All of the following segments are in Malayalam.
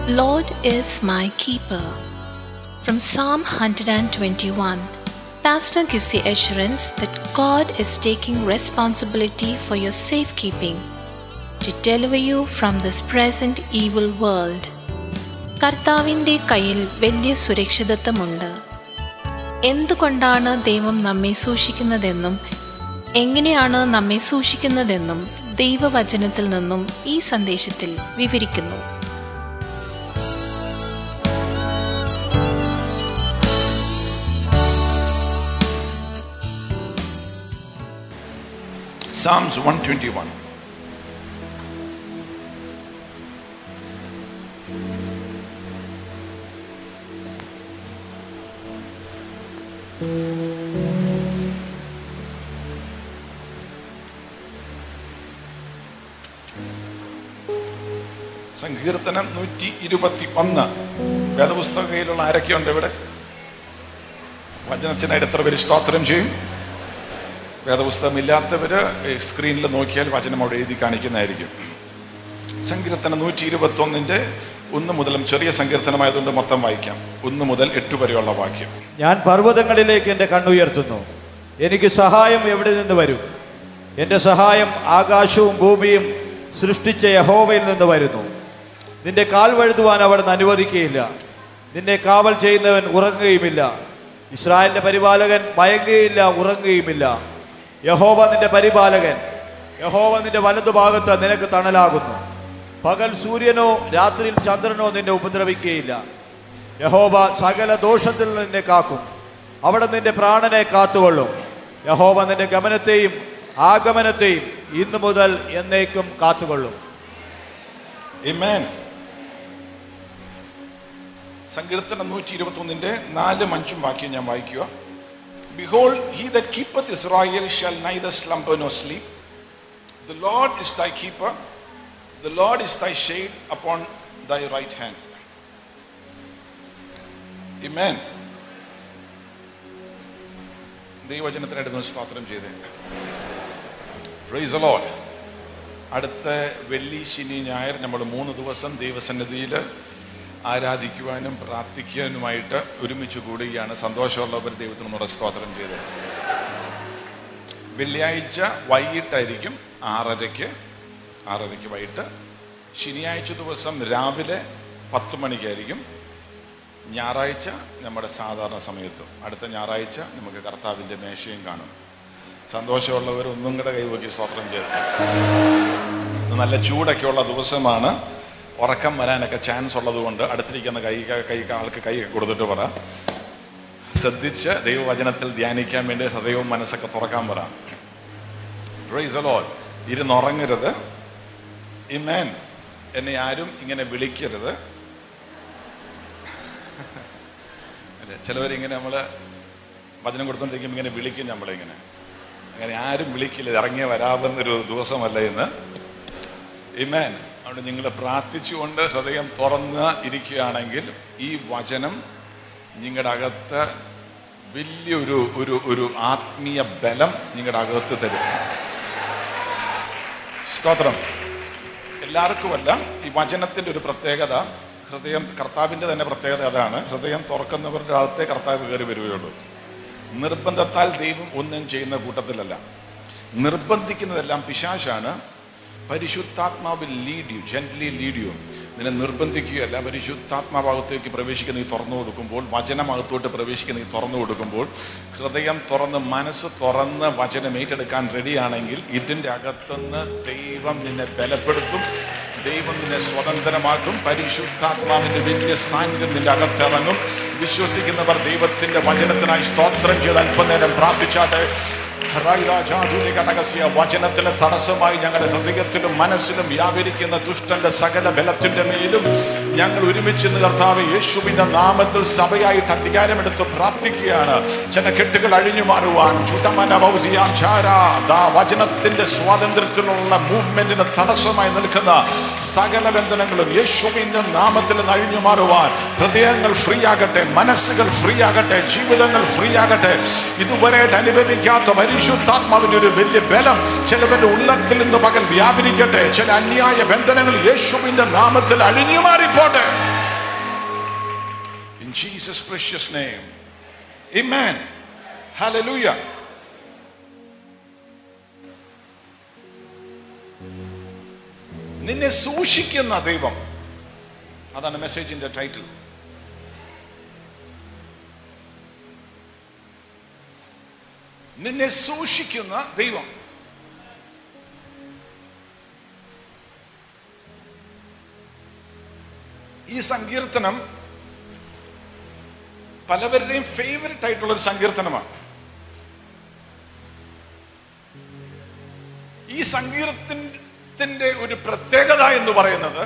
Lord is my keeper. From Psalm 121, Pastor gives the assurance that God is taking responsibility for your safekeeping to deliver you from this present evil world. കർത്താവിൻ്റെ കയ്യിൽ വലിയ സുരക്ഷിതത്വമുണ്ട് എന്തുകൊണ്ടാണ് ദൈവം നമ്മെ സൂക്ഷിക്കുന്നതെന്നും എങ്ങനെയാണ് നമ്മെ സൂക്ഷിക്കുന്നതെന്നും ദൈവവചനത്തിൽ നിന്നും ഈ സന്ദേശത്തിൽ വിവരിക്കുന്നു Psalms 121. സങ്കീർത്തനം നൂറ്റി ഇരുപത്തി ഒന്ന് വേദപുസ്തക കയ്യിലുള്ള ആരൊക്കെയുണ്ട് ഇവിടെ വചനത്തിനായിട്ട് എത്ര പേര് സ്തോത്രം ചെയ്യും വേദപുസ്തകം ഇല്ലാത്തവര് സ്ക്രീനിൽ നോക്കിയാൽ വചനം അവിടെ എഴുതി കാണിക്കുന്നതായിരിക്കും സങ്കീർത്തനം നൂറ്റി ഇരുപത്തി ഒന്നിന്റെ ഒന്ന് മുതലും ചെറിയ സങ്കീർത്തനമായതുകൊണ്ട് മൊത്തം വായിക്കാം ഒന്ന് മുതൽ എട്ട് വരെയുള്ള വാക്യം ഞാൻ പർവ്വതങ്ങളിലേക്ക് എൻ്റെ കണ്ണുയർത്തുന്നു എനിക്ക് സഹായം എവിടെ നിന്ന് വരും എൻ്റെ സഹായം ആകാശവും ഭൂമിയും സൃഷ്ടിച്ച യഹോവയിൽ നിന്ന് വരുന്നു നിന്റെ കാൽ വഴുതുവാൻ അവിടുന്ന് അനുവദിക്കുകയില്ല നിന്നെ കാവൽ ചെയ്യുന്നവൻ ഉറങ്ങുകയുമില്ല ഇസ്രായേലിന്റെ പരിപാലകൻ മയങ്ങുകയില്ല ഉറങ്ങുകയുമില്ല യഹോവ നിന്റെ പരിപാലകൻ യഹോവ നിന്റെ വലതുഭാഗത്ത് നിനക്ക് തണലാകുന്നു പകൽ സൂര്യനോ രാത്രിയിൽ ചന്ദ്രനോ നിന്നെ ഉപദ്രവിക്കുകയില്ല യഹോവ സകല ദോഷത്തിൽ നിന്ന് നിന്നെ കാക്കും അവിടെ നിന്റെ പ്രാണനെ കാത്തുകൊള്ളും യഹോവ നിന്റെ ഗമനത്തെയും ആഗമനത്തെയും ഇന്നു മുതൽ എന്നേക്കും കാത്തുകൊള്ളും Amen. സങ്കീർത്തനം നൂറ്റി ഇരുപത്തി ഒന്നിന്റെ നാലും അഞ്ചും വാക്യം ഞാൻ വായിക്കുക behold he that keepeth Israel shall neither slumber nor sleep the Lord is thy keeper the Lord is thy shade upon thy right hand Amen. ദൈവവചനത്തിനായിട്ട് സ്തോത്രം ചെയ്തേ പ്രൈസ് the Lord. അടുത്ത വെള്ളി ശനി ഞായർ നമ്മൾ മൂന്ന് ദിവസം ദൈവസന്നിധിയിൽ ആരാധിക്കുവാനും പ്രാർത്ഥിക്കാനുമായിട്ട് ഒരുമിച്ച് കൂടുകയാണ് സന്തോഷമുള്ളവർ ദൈവത്തിന് നമ്മുടെ സ്തോത്രം ചെയ്ത് വെള്ളിയാഴ്ച വൈകിട്ടായിരിക്കും ആറരയ്ക്ക് ആറരയ്ക്ക് വൈകിട്ട് ശനിയാഴ്ച ദിവസം രാവിലെ പത്ത് മണിക്കായിരിക്കും ഞായറാഴ്ച നമ്മുടെ സാധാരണ സമയത്തും അടുത്ത ഞായറാഴ്ച നമുക്ക് കർത്താവിൻ്റെ മേശയും കാണും സന്തോഷമുള്ളവർ ഒന്നും കൂടെ കൈവക്കി സ്തോത്രം ചെയ്ത് ഇന്ന് നല്ല ചൂടൊക്കെ ഉള്ള ദിവസമാണ് ഉറക്കം വരാനൊക്കെ ചാൻസ് ഉള്ളത് കൊണ്ട് അടുത്തിരിക്കുന്ന കൈ കൈ ആൾക്ക് കൈ കൊടുത്തിട്ട് പറ ശ്രദ്ധിച്ച് ദൈവവചനത്തിൽ ധ്യാനിക്കാൻ വേണ്ടി ഹൃദയവും മനസ്സൊക്കെ തുറക്കാൻ പറ പ്രൈസ് ലോൾ ഇരുന്നുറങ്ങരുത് ഇമേൻ എന്നെ ആരും ഇങ്ങനെ വിളിക്കരുത് അല്ലേ ചിലവരിങ്ങനെ നമ്മൾ വചനം കൊടുത്തോണ്ടിരിക്കുമ്പോൾ ഇങ്ങനെ വിളിക്കും നമ്മളിങ്ങനെ അങ്ങനെ ആരും വിളിക്കില്ല ഇറങ്ങിയ വരാവുന്നൊരു ദിവസമല്ല ഇന്ന് ഇമേൻ അതുകൊണ്ട് നിങ്ങൾ പ്രാർത്ഥിച്ചുകൊണ്ട് ഹൃദയം തുറന്ന് ഇരിക്കുകയാണെങ്കിൽ ഈ വചനം നിങ്ങളുടെ അകത്ത് വലിയൊരു ഒരു ഒരു ആത്മീയ ബലം നിങ്ങളുടെ അകത്ത് തരും സ്തോത്രം എല്ലാവർക്കുമല്ല ഈ വചനത്തിൻ്റെ ഒരു പ്രത്യേകത ഹൃദയം കർത്താവിൻ്റെ തന്നെ പ്രത്യേകത അതാണ് ഹൃദയം തുറക്കുന്നവരുടെ അകത്തെ കർത്താവ് കയറി വരികയുള്ളൂ നിർബന്ധത്താൽ ദൈവം ഒന്നും ചെയ്യുന്ന കൂട്ടത്തിലല്ല നിർബന്ധിക്കുന്നതെല്ലാം പിശാശാണ് പരിശുദ്ധാത്മാവിൽ lead you gently lead you നിന്നെ നിർബന്ധിക്കുകയല്ല പരിശുദ്ധാത്മാഭാഗത്തേക്ക് പ്രവേശിക്കുന്ന നീ തുറന്നു കൊടുക്കുമ്പോൾ വചനമകത്തോട്ട് പ്രവേശിക്കുന്ന നീ തുറന്നു കൊടുക്കുമ്പോൾ ഹൃദയം തുറന്ന് മനസ്സ് തുറന്ന് വചനം ഏറ്റെടുക്കാൻ റെഡിയാണെങ്കിൽ ഇതിൻ്റെ അകത്തുനിന്ന് ദൈവം നിന്നെ ബലപ്പെടുത്തും ദൈവം നിന്നെ സ്വതന്ത്രമാക്കും പരിശുദ്ധാത്മാവിന്റെ വലിയ സാന്നിധ്യം നിന്റെ അകത്തിറങ്ങും വിശ്വസിക്കുന്നവർ ദൈവത്തിന്റെ വചനത്തിനായി സ്തോത്രം ചെയ്ത് അല്പനേരം പ്രാർത്ഥിച്ചാട്ടെ ഹറായിരാജാധുനിക കടകസിയ വചനത്തിന് തടസ്സമായി ഞങ്ങളുടെ ഹൃദയത്തിലും മനസ്സിലും വ്യാപരിക്കുന്ന ദുഷ്ടന്റെ സകല ബലത്തിന്റെ മേലും ഞങ്ങൾ ഒരുമിച്ച് നിന്ന് കർത്താവ് യേശുവിന്റെ നാമത്തിൽ സഭയായിട്ട് അധികാരമെടുത്ത് പ്രാർത്ഥിക്കുകയാണ് ചില കെട്ടുകൾ അഴിഞ്ഞു മാറുവാൻ ചുട്ടമന ഭൗസിയാം ചാര ദാ വചനത്തിന്റെ സ്വാതന്ത്ര്യത്തിലുള്ള മൂവ്മെന്റിന് തടസ്സമായി നിൽക്കുന്ന സകല ബന്ധനങ്ങളും യേശുവിന്റെ നാമത്തിൽ നിന്ന് അഴിഞ്ഞു മാറുവാൻ ഹൃദയങ്ങൾ ഫ്രീ ആകട്ടെ മനസ്സുകൾ ഫ്രീ ആകട്ടെ ജീവിതങ്ങൾ ഫ്രീ ആകട്ടെ ഇതുവരെയായിട്ട് അനുഭവിക്കാത്ത പരിശുദ്ധാത്മാവിന്റെ ഒരു വലിയ ബലം ചിലവരുടെ ഉള്ളത്തിൽ നിന്ന് പകൽ വ്യാപരിക്കട്ടെ ചില അന്യായ ബന്ധനങ്ങൾ യേശുവിന്റെ നാമത്തിൽ അഴിഞ്ഞു മാറിപ്പോട്ടെ In Jesus' precious name. Amen. Hallelujah. നിന്നെ സൂക്ഷിക്കുന്ന ദൈവം അതാണ് മെസ്സേജിന്റെ ടൈറ്റിൽ നിന്നെ സൂക്ഷിക്കുന്ന ദൈവം ഈ സങ്കീർത്തനം പലവരുടെയും ഫേവററ്റ് ആയിട്ടുള്ള ഒരു സങ്കീർത്തനമാണ് ഈ സങ്കീർത്തനത്തിന്റെ ഒരു പ്രത്യേകത എന്ന് പറയുന്നത്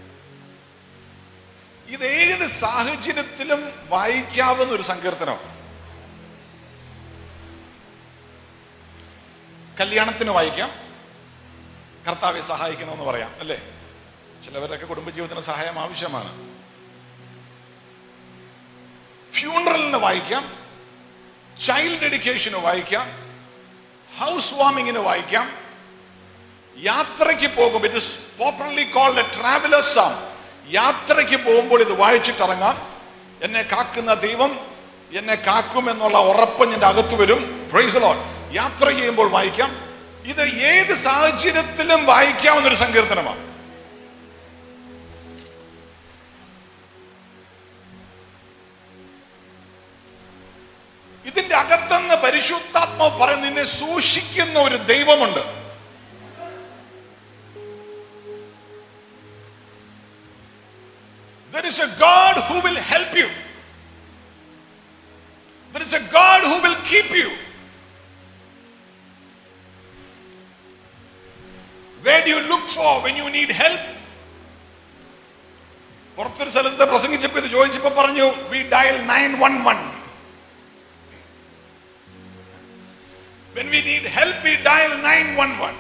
ഇത് ഏത് സാഹചര്യത്തിലും വായിക്കാവുന്ന ഒരു സങ്കീർത്തനമാണ് കല്യാണത്തിന് വായിക്കാം കർത്താവെ സഹായിക്കണമെന്ന് പറയാം അല്ലേ ചിലവരൊക്കെ കുടുംബജീവിതത്തിന് സഹായം ആവശ്യമാണ് ഫ്യൂണറലിന് വായിക്കാം ചൈൽഡ് ഡെഡിക്കേഷന് വായിക്കാം ഹൗസ് വാമിങ്ങിന് വായിക്കാം യാത്രയ്ക്ക് പോകും it is popularly called a traveller സാം യാത്രയ്ക്ക് പോകുമ്പോൾ ഇത് വായിച്ചിട്ടിറങ്ങാം എന്നെ കാക്കുന്ന ദൈവം എന്നെ കാക്കും എന്നുള്ള ഉറപ്പ് എൻ്റെ അകത്ത് വരും പ്രൈസ് ലോഡ് യാത്ര ചെയ്യുമ്പോൾ വായിക്കാം ഇത് ഏത് സാഹചര്യത്തിലും വായിക്കാവുന്ന ഒരു സങ്കീർത്തനമാണ് ഇതിന്റെ അകത്തുനിന്ന് പരിശുദ്ധാത്മാവ് പറയുന്ന നിന്നെ സൂക്ഷിക്കുന്ന ഒരു ദൈവമുണ്ട് There is a God who will help you. There is a God who will keep you. Where do you look for when you need help? പുറത്തൊരു സ്ഥലത്ത് പ്രസംഗിച്ചപ്പോ ഇത് ചോദിച്ചപ്പോ പറഞ്ഞു we dial nine one one When we need help, we dial 911.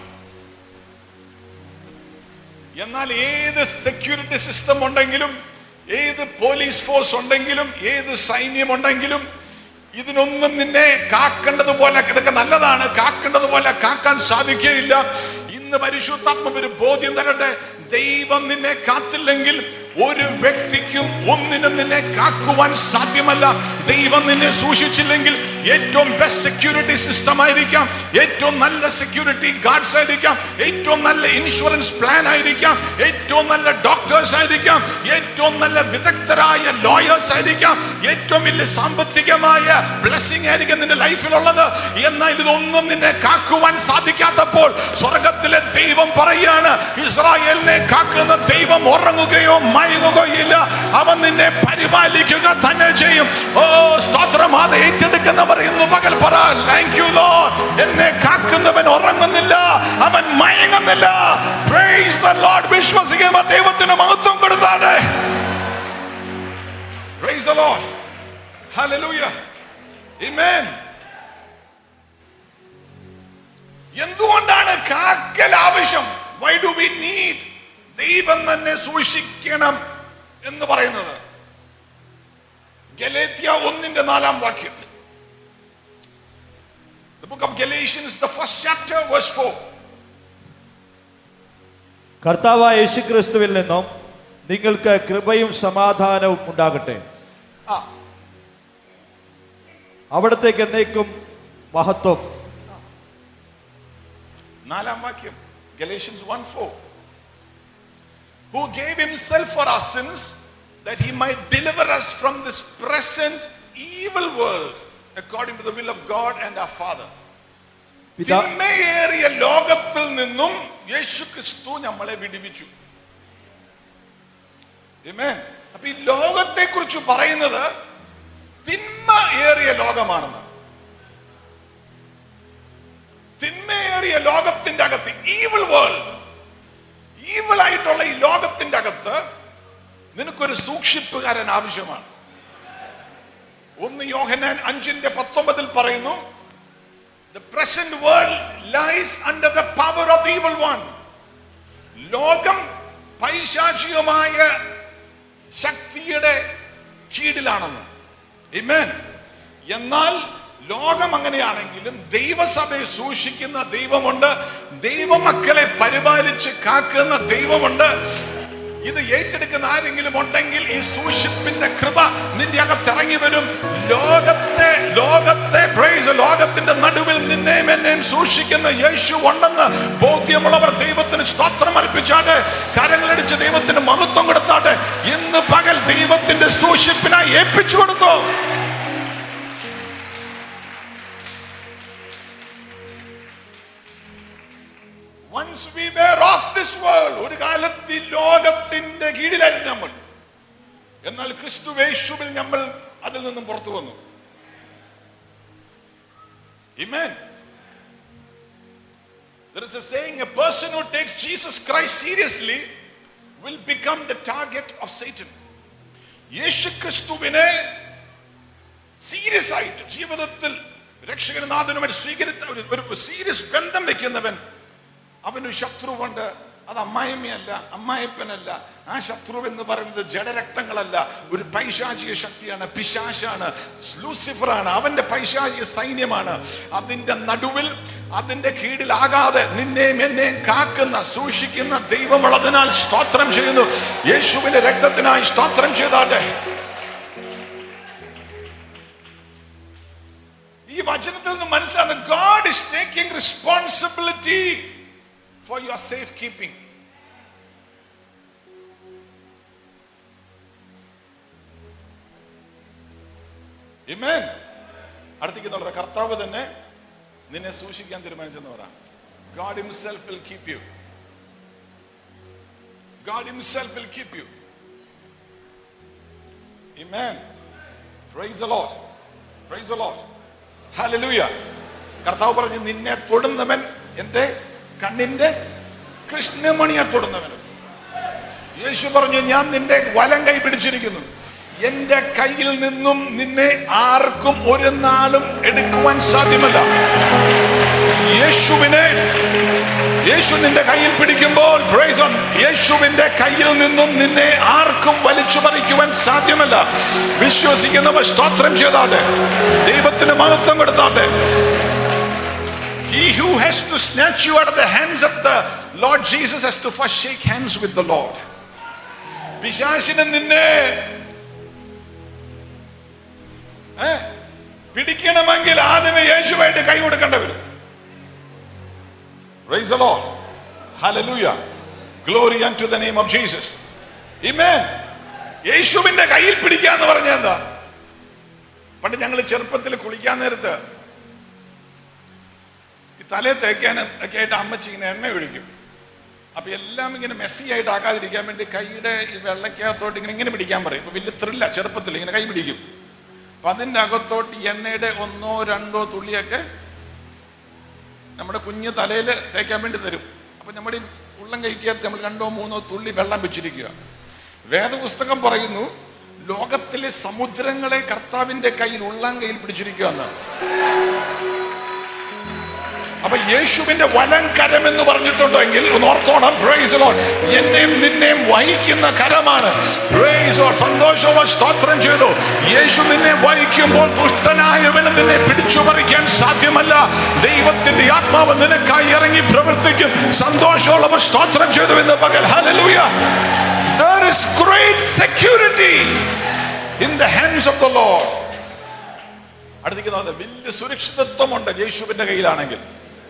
എന്നാൽ ഏത് സെക്യൂരിറ്റി സിസ്റ്റം ഉണ്ടെങ്കിലും ഏത് പോലീസ് ഫോഴ്സ് ഉണ്ടെങ്കിലും ഏത് സൈന്യം ഉണ്ടെങ്കിലും ഇതിനൊന്നും നിന്നെ കാക്കേണ്ടതുപോലെ ഇതൊക്കെ നല്ലതാണ് കാക്കേണ്ടതുപോലെ കാക്കാൻ സാധിക്കുകയില്ല ഇന്ന് പരിശുദ്ധാത്മ ഒരു ബോധ്യം തരട്ടെ ദൈവം നിന്നെ കാത്തില്ലെങ്കിൽ ഒരു വ്യക്തിക്കും ഒന്നിനും നിന്നെ കാക്കുവാൻ സാധ്യമല്ല ദൈവം നിന്നെ സൂക്ഷിച്ചില്ലെങ്കിൽ ഏറ്റവും ബെസ്റ്റ് സെക്യൂരിറ്റി സിസ്റ്റം ആയിരിക്കാം ഏറ്റവും നല്ല സെക്യൂരിറ്റി ഗാർഡ്സ് ആയിരിക്കാം ഏറ്റവും നല്ല ഇൻഷുറൻസ് പ്ലാൻ ആയിരിക്കാം ഏറ്റവും നല്ല ഡോക്ടേഴ്സ് ആയിരിക്കാം ഏറ്റവും നല്ല വിദഗ്ധരായ ലോയേഴ്സ് ആയിരിക്കാം ഏറ്റവും വലിയ സാമ്പത്തികമായ ബ്ലെസ്സിങ് ആയിരിക്കും നിന്റെ ലൈഫിലുള്ളത് എന്നാൽ ഇതൊന്നും നിന്നെ കാക്കുവാൻ സാധിക്കാത്തപ്പോൾ സ്വർഗത്തിലെ ദൈവം പറയാണ് ഇസ്രായേലിനെ കാക്കുന്ന ദൈവം ഉറങ്ങുകയോ മയങ്ങുകയില്ല അവൻ നിന്നെ പരിപാലിക്കുക തന്നെ ചെയ്യും ഓ സ്തോത്രം അത് ഏറ്റെടുക്കുന്നവർ ഇന്ന് പകൽ പറ താങ്ക് യു ലോ എന്നെ കാക്കുന്നവൻ ഉറങ്ങുന്നില്ല അവൻ മയങ്ങുന്നില്ല പ്രൈസ് ദ ലോർഡ് വിശ്വസിക്കുന്ന ദൈവത്തിന് മഹത്വം കൊടുത്താണ് praise the Lord hallelujah amen എന്തുകൊണ്ടാണ് കാക്കൽ ആവശ്യം വൈ ഡു വി നീഡ് ദൈവം തന്നെ സൂക്ഷിക്കണം എന്ന് പറയുന്നത് ഗലേത്യ ഒന്നിന്റെ നാലാം വാക്യം The book of Galatians, the first chapter, verse 4. കർത്താവായ യേശുക്രിസ്തുവിൽ നിന്നും നിങ്ങൾക്ക് കൃപയും സമാധാനവും ഉണ്ടാകട്ടെ ആ അവിടത്തേക്ക് എന്നേക്കും മഹത്വം നാലാം വാക്യം Galatians 1 4. Who gave himself for our sins that he might deliver us from this present evil world according to the will of God and our Father. പിതാ തിന്മയേറിയ ലോകത്തിൽ നിന്നും യേശു ക്രിസ്തു നമ്മളെ വിടുവിച്ചു Amen. അപ്പൊ ഈ ലോകത്തെ കുറിച്ച് പറയുന്നത് തിന്മ ഏറിയ ലോകമാണെന്ന് തിന്മയേറിയ ലോകത്തിന്റെ അകത്ത് ഈവിൾ വേൾഡ് ഈവിൾ ആയിട്ടുള്ള ഈ ലോകത്തിന്റെ അകത്ത് നിനക്കൊരു സൂക്ഷിപ്പുകാരൻ ആവശ്യമാണ് ഒന്ന് യോഹനാൻ അഞ്ചിന്റെ പത്തൊമ്പതിൽ പറയുന്നു The present world lies under the power of the evil one. ലോകം പൈശാചികമായ ശക്തിയുടെ കീഴിലാണെന്ന് Amen. എന്നാൽ ലോകം അങ്ങനെയാണെങ്കിലും ദൈവസഭയെ സൂക്ഷിക്കുന്ന ദൈവമുണ്ട് ദൈവമക്കളെ പരിപാലിച്ച് കാക്കുന്ന ദൈവമുണ്ട് ഇത് ഏറ്റെടുക്കുന്ന ആരെങ്കിലും ഉണ്ടെങ്കിൽ ഈ സൂക്ഷിപ്പിന്റെ കൃപ നിന്റെ അകത്ത് ഇറങ്ങി വരും ലോകത്തെ ലോകത്തെ പ്രൈസ് ലോകത്തിന്റെ നടുവിൽ നിന്നെയും എന്നെയും സൂക്ഷിക്കുന്ന യേശു ഉണ്ടെന്ന് ബോധ്യമുള്ളവർ ദൈവത്തിന് സ്തോത്രം അർപ്പിച്ചാട്ടെ കരങ്ങളടിച്ച് ദൈവത്തിന് മഹത്വം കൊടുത്താട്ടെ ഇന്ന് പകൽ ദൈവത്തിന്റെ സൂക്ഷിപ്പിനായി ഏൽപ്പിച്ചു കൊടുത്തു once we were of this world ഒരു കാലത്ത് ഈ ലോകത്തിന്റെ കീഴിലായിരുന്നു നമ്മൾ എന്നാൽ ക്രിസ്തു യേശുവിൽ നമ്മൾ അതിൽ നിന്നും പുറത്തു വന്നു Amen. There is a saying a person who takes Jesus Christ seriously will become the target of Satan. യേശു ക്രിസ്തുവിനെ സീരിയസ് ആയിട്ട് ജീവിതത്തിൽ രക്ഷകനാഥനുമായിട്ട് സ്വീകരിച്ച ഒരു ഒരു സീരിയസ് ബന്ധം വെക്കുന്നവൻ അവനൊരു ശത്രുവുണ്ട് അത് അമ്മായിമ്മയല്ല അമ്മായിപ്പനല്ല ആ ശത്രു എന്ന് പറയുന്നത് ജഡരക്തങ്ങളല്ല ഒരു പൈശാചിക ശക്തിയാണ് പിശാശാണ് ലൂസിഫറാണ് അവന്റെ പൈശാചിക സൈന്യമാണ് അതിന്റെ നടുവിൽ അതിന്റെ കീഴിലാകാതെ നിന്നെയും എന്നെയും കാക്കുന്ന സൂക്ഷിക്കുന്ന ദൈവമുള്ളതിനാൽ സ്തോത്രം ചെയ്യുന്നു യേശുവിന്റെ രക്തത്തിനായി സ്തോത്രം ചെയ്താട്ടെ ഈ വചനത്തിൽ നിന്ന് മനസ്സിലാകുന്ന God is taking responsibility for your safekeeping. Amen. അടുത്തേക്കുന്നുള്ളത് കർത്താവ് തന്നെ നിന്നെ സൂക്ഷിക്കാൻ തീരുമാനിച്ചെന്ന് പറ God himself will keep you God himself will keep you Amen. Praise the Lord. Praise the Lord. Hallelujah. കർത്താവ് പറഞ്ഞു നിന്നെ തൊടുന്നവൻ എൻ്റെ കണ്ണിന്റെ കൃഷ്ണമണിയെ തൊടുന്നവൻ യേശു പറഞ്ഞു ഞാൻ നിന്റെ വലം കൈ പിടിച്ചിരിക്കുന്നു എന്റെ കയ്യിൽ നിന്നും നിന്നെ ആർക്കും ഒരു നാളും എടുക്കുവാൻ സാധ്യമല്ല യേശുവിനെ യേശു നിന്റെ കയ്യിൽ പിടിക്കുമ്പോൾ praise God, യേശുവിന്റെ കയ്യിൽ നിന്നും നിന്നെ ആർക്കും വലിച്ചു പറിക്കുവാൻ സാധ്യമല്ല വിശ്വസിക്കുന്നവർ സ്തോത്രം ചെയ്താട്ടെ ദൈവത്തിന് മഹത്വം കൊടുത്താട്ടെ He who has to snatch you out of the hands of the Lord Jesus has to first shake hands with the Lord. പിശാശിന് നിന്നെ ഏ, പിടിക്കണമെങ്കിൽ ആദ്യമേ യേശുവായിട്ട് കൈ കൊടുക്കേണ്ടി വരും Praise the Lord. Hallelujah. Glory unto the name of Jesus. Amen. യേശുവിന്റെ കയ്യിൽ പിടിക്കാന്ന് പറഞ്ഞ എന്താ പണ്ട് ഞങ്ങൾ ചെറുപ്പത്തിൽ കുളിക്കാൻ നേരത്ത് ഈ തലേ തേക്കാനും ഒക്കെ ആയിട്ട് അമ്മച്ചി ഇങ്ങനെ എണ്ണ ഒഴിക്കും അപ്പൊ എല്ലാം ഇങ്ങനെ മെസ്സി ആയിട്ട് ആക്കാതിരിക്കാൻ വേണ്ടി കൈയുടെ ഈ വെള്ളക്കകത്തോട്ട് ഇങ്ങനെ ഇങ്ങനെ പിടിക്കാൻ പറയും ഇപ്പൊ വലിയ ത്രില്ല ചെറുപ്പത്തിൽ ഇങ്ങനെ കൈ പിടിക്കും അപ്പൊ അതിന്റെ അകത്തോട്ട് ഈ എണ്ണയുടെ ഒന്നോ രണ്ടോ തുള്ളിയൊക്കെ നമ്മുടെ കുഞ്ഞ് തലയിൽ തേക്കാൻ വേണ്ടി തരും അപ്പൊ നമ്മുടെ ഈ ഉള്ളം കൈക്കകത്ത് നമ്മൾ രണ്ടോ മൂന്നോ തുള്ളി വെള്ളം വെച്ചിരിക്കുക വേദപുസ്തകം പറയുന്നു ലോകത്തിലെ സമുദ്രങ്ങളെ കർത്താവിന്റെ കയ്യിൽ ഉള്ളം കയ്യിൽ പിടിച്ചിരിക്കുക എന്നാണ് അപ്പൊ യേശുവിന്റെ വലം കരം എന്ന് പറഞ്ഞിട്ടുണ്ടെങ്കിൽ ഒന്ന് ഓർത്തോണം പ്രൈസ് ലോഡ് എന്നെയും നിന്നെയും വഹിക്കുന്ന കരമാണ് പ്രൈസ് ലോഡ് സന്തോഷവും സ്തോത്രം ചെയ്തു യേശു നിന്നെ വഹിക്കുമ്പോൾ ദുഷ്ടനായവന് നിന്നെ പിടിച്ചു പറിക്കാൻ സാധ്യമല്ല ദൈവത്തിന്റെ ആത്മാവ് നിനക്കായി ഇറങ്ങി പ്രവർത്തിക്കും സന്തോഷമുള്ളവർ സ്തോത്രം ചെയ്തു എന്ന് പകൽ hallelujah there is great security in the hands of the lord അടുത്തേക്ക് നോക്കുന്നത് വലിയ സുരക്ഷിതത്വമുണ്ട് യേശുവിന്റെ കയ്യിലാണെങ്കിൽ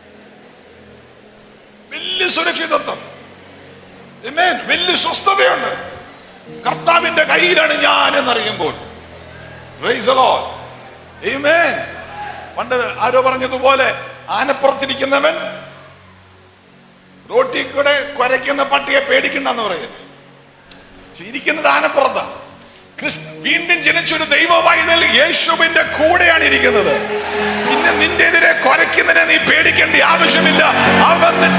വലിയ സുരക്ഷിതത്വം Amen. വലിയ സ്വസ്ഥതയുണ്ട് കർത്താവിന്റെ കയ്യിലാണ് ഞാൻ എന്നറിയുമ്പോൾ Praise the Lord. Amen. പണ്ട് ആരോ പറഞ്ഞതുപോലെ ആനപ്പുറത്തിരിക്കുന്നവൻ റോട്ടിൽ കൂടെ കുരയ്ക്കുന്ന പട്ടിയെ പേടിക്കണ്ടെന്ന് പറയുന്നത് ഇരിക്കുന്നത് ആനപ്പുറത്താ ക്രിസ്തു വീണ്ടും ജനിച്ചൊരു ദൈവ പൈതൽ യേശുവിന്റെ കൂടെയാണ് ഇരിക്കുന്നത് പിന്നെ നിന്റെ എതിരെ കുരയ്ക്കുന്നതിനെ നീ പേടിക്കേണ്ട ആവശ്യമില്ല അവൻ നി-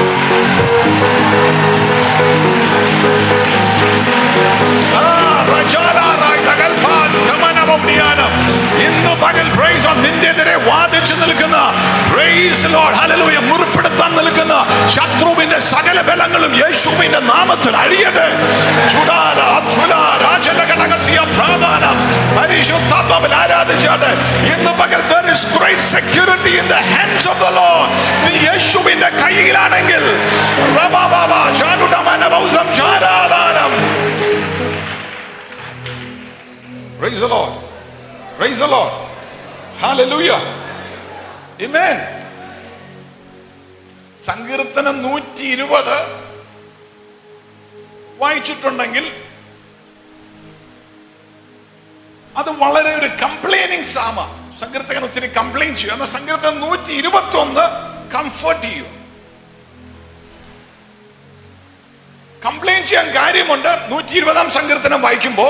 ആ, റജാലാറായി തകൽപ്പാൻ ധമനമൗനിയാനം. ഇന്ന് പകൽ praise God, നിന്റെതിരെ വാദിച്ചു നിൽക്കുന്ന praise the Lord, hallelujah, മുറിപ്പെടുത്താൻ നിൽക്കുന്ന ശത്രുവിന്റെ സകല ബലങ്ങളും യേശുവിന്റെ നാമത്തിൽ അഴിയട്ടെ ചുടാല അത്ഭുത രാജലകടകസിയ പ്രാധാനം പരിശുദ്ധാത്മാവിൽ ആരാധിച്ചാട്ടെ ഇന്ന് പകൽ there is great security in the hands of the Lord നീ യേശുവിന്റെ കയ്യിലാണെങ്കിൽ റബബബ ചാരുടമന ബൗസം ചാരാദാനം Praise the Lord. Praise the Lord. Hallelujah. Amen. സങ്കീർത്തനം നൂറ്റി ഇരുപത് വായിച്ചിട്ടുണ്ടെങ്കിൽ അത് വളരെ ഒരു കംപ്ലൈനിങ് സാമ സങ്കീർത്തകൻ ഒത്തിരി കംപ്ലൈൻ ചെയ്യും എന്നാൽ സങ്കീർത്തനം നൂറ്റി ഇരുപത്തി ഒന്ന് കംഫർട്ട് ചെയ്യും കംപ്ലൈൻ ചെയ്യാൻ കാര്യമുണ്ട് നൂറ്റി ഇരുപതാം സങ്കീർത്തനം വായിക്കുമ്പോ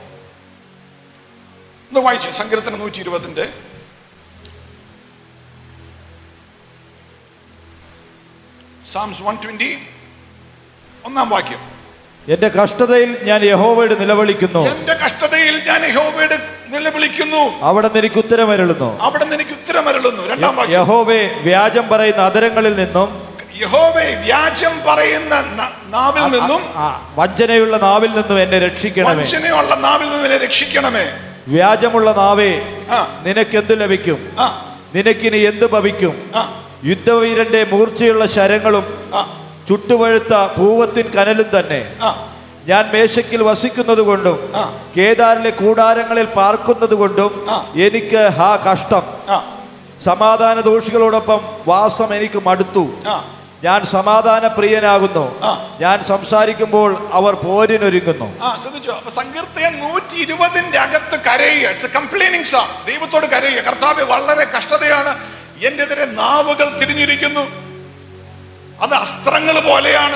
ഒന്ന് വായിച്ചു സങ്കീർത്തനം നൂറ്റി ഇരുപതിന്റെ സാംസ് വൺ ട്വന്റി ഒന്നാം വാക്യം എന്റെ കഷ്ടതയിൽ ഞാൻ യഹോവയോട് നിലവിളിക്കുന്നു എന്റെ കഷ്ടതയിൽ ഞാൻ യഹോവയുടെ നിലവിളിക്കുന്നു അവിടെ നിന്ന് എനിക്ക് ഉത്തരമരുളുന്നു അവിടെ നിന്ന് എനിക്ക് ഉത്തരം അരുളുന്നു രണ്ടാം വാക്യം യഹോവേ വ്യാജം പറയുന്ന അതരങ്ങളിൽ നിന്നും യഹോവേ വ്യാജം പറയുന്ന ന- നാവിൽ നിന്നും ആ, വഞ്ചനയുള്ള നാവിൽ നിന്നും എന്നെ രക്ഷിക്കണമേ വഞ്ചനയുള്ള നാവിൽ നിന്നും എന്നെ രക്ഷിക്കണമേ വ്യാജമുള്ള നാവേ ആ നിനക്കെന്ത് ലഭിക്കും ആ നിനക്കിനി എന്ത് ഭവിക്കും ആ യുദ്ധവീരന്റെ മൂർച്ചയുള്ള ശരങ്ങളും ആ ചുട്ടുപഴുത്ത പൂവത്തിൻ കനലും തന്നെ ആ ഞാൻ മേശക്കിൽ വസിക്കുന്നത് കൊണ്ടും ആ. കേദാറിലെ കൂടാരങ്ങളിൽ പാർക്കുന്നത് കൊണ്ടും ആ. എനിക്ക് ഹാ കഷ്ടം ആ സമാധാന ദോഷികളോടൊപ്പം വാസം എനിക്ക് മടുത്തു ആ ഞാൻ സമാധാന പ്രിയനാകുന്നു ആ. ഞാൻ സംസാരിക്കുമ്പോൾ അവർ പോരിനൊരുങ്ങുന്നു ആ ശ്രദ്ധിച്ചോ അപ്പൊ സങ്കീർത്തകൻ നൂറ്റി ഇരുപതിന്റെ അകത്ത് കരയുക ഇറ്റ്സ് എ കംപ്ലൈനിങ് സാം ദൈവത്തോട് കരയുക കർത്താവ് വളരെ കഷ്ടതയാണ് എന്റെ എതിരെ നാവുകൾ തിരിഞ്ഞിരിക്കുന്നു അത് അസ്ത്രങ്ങൾ പോലെയാണ്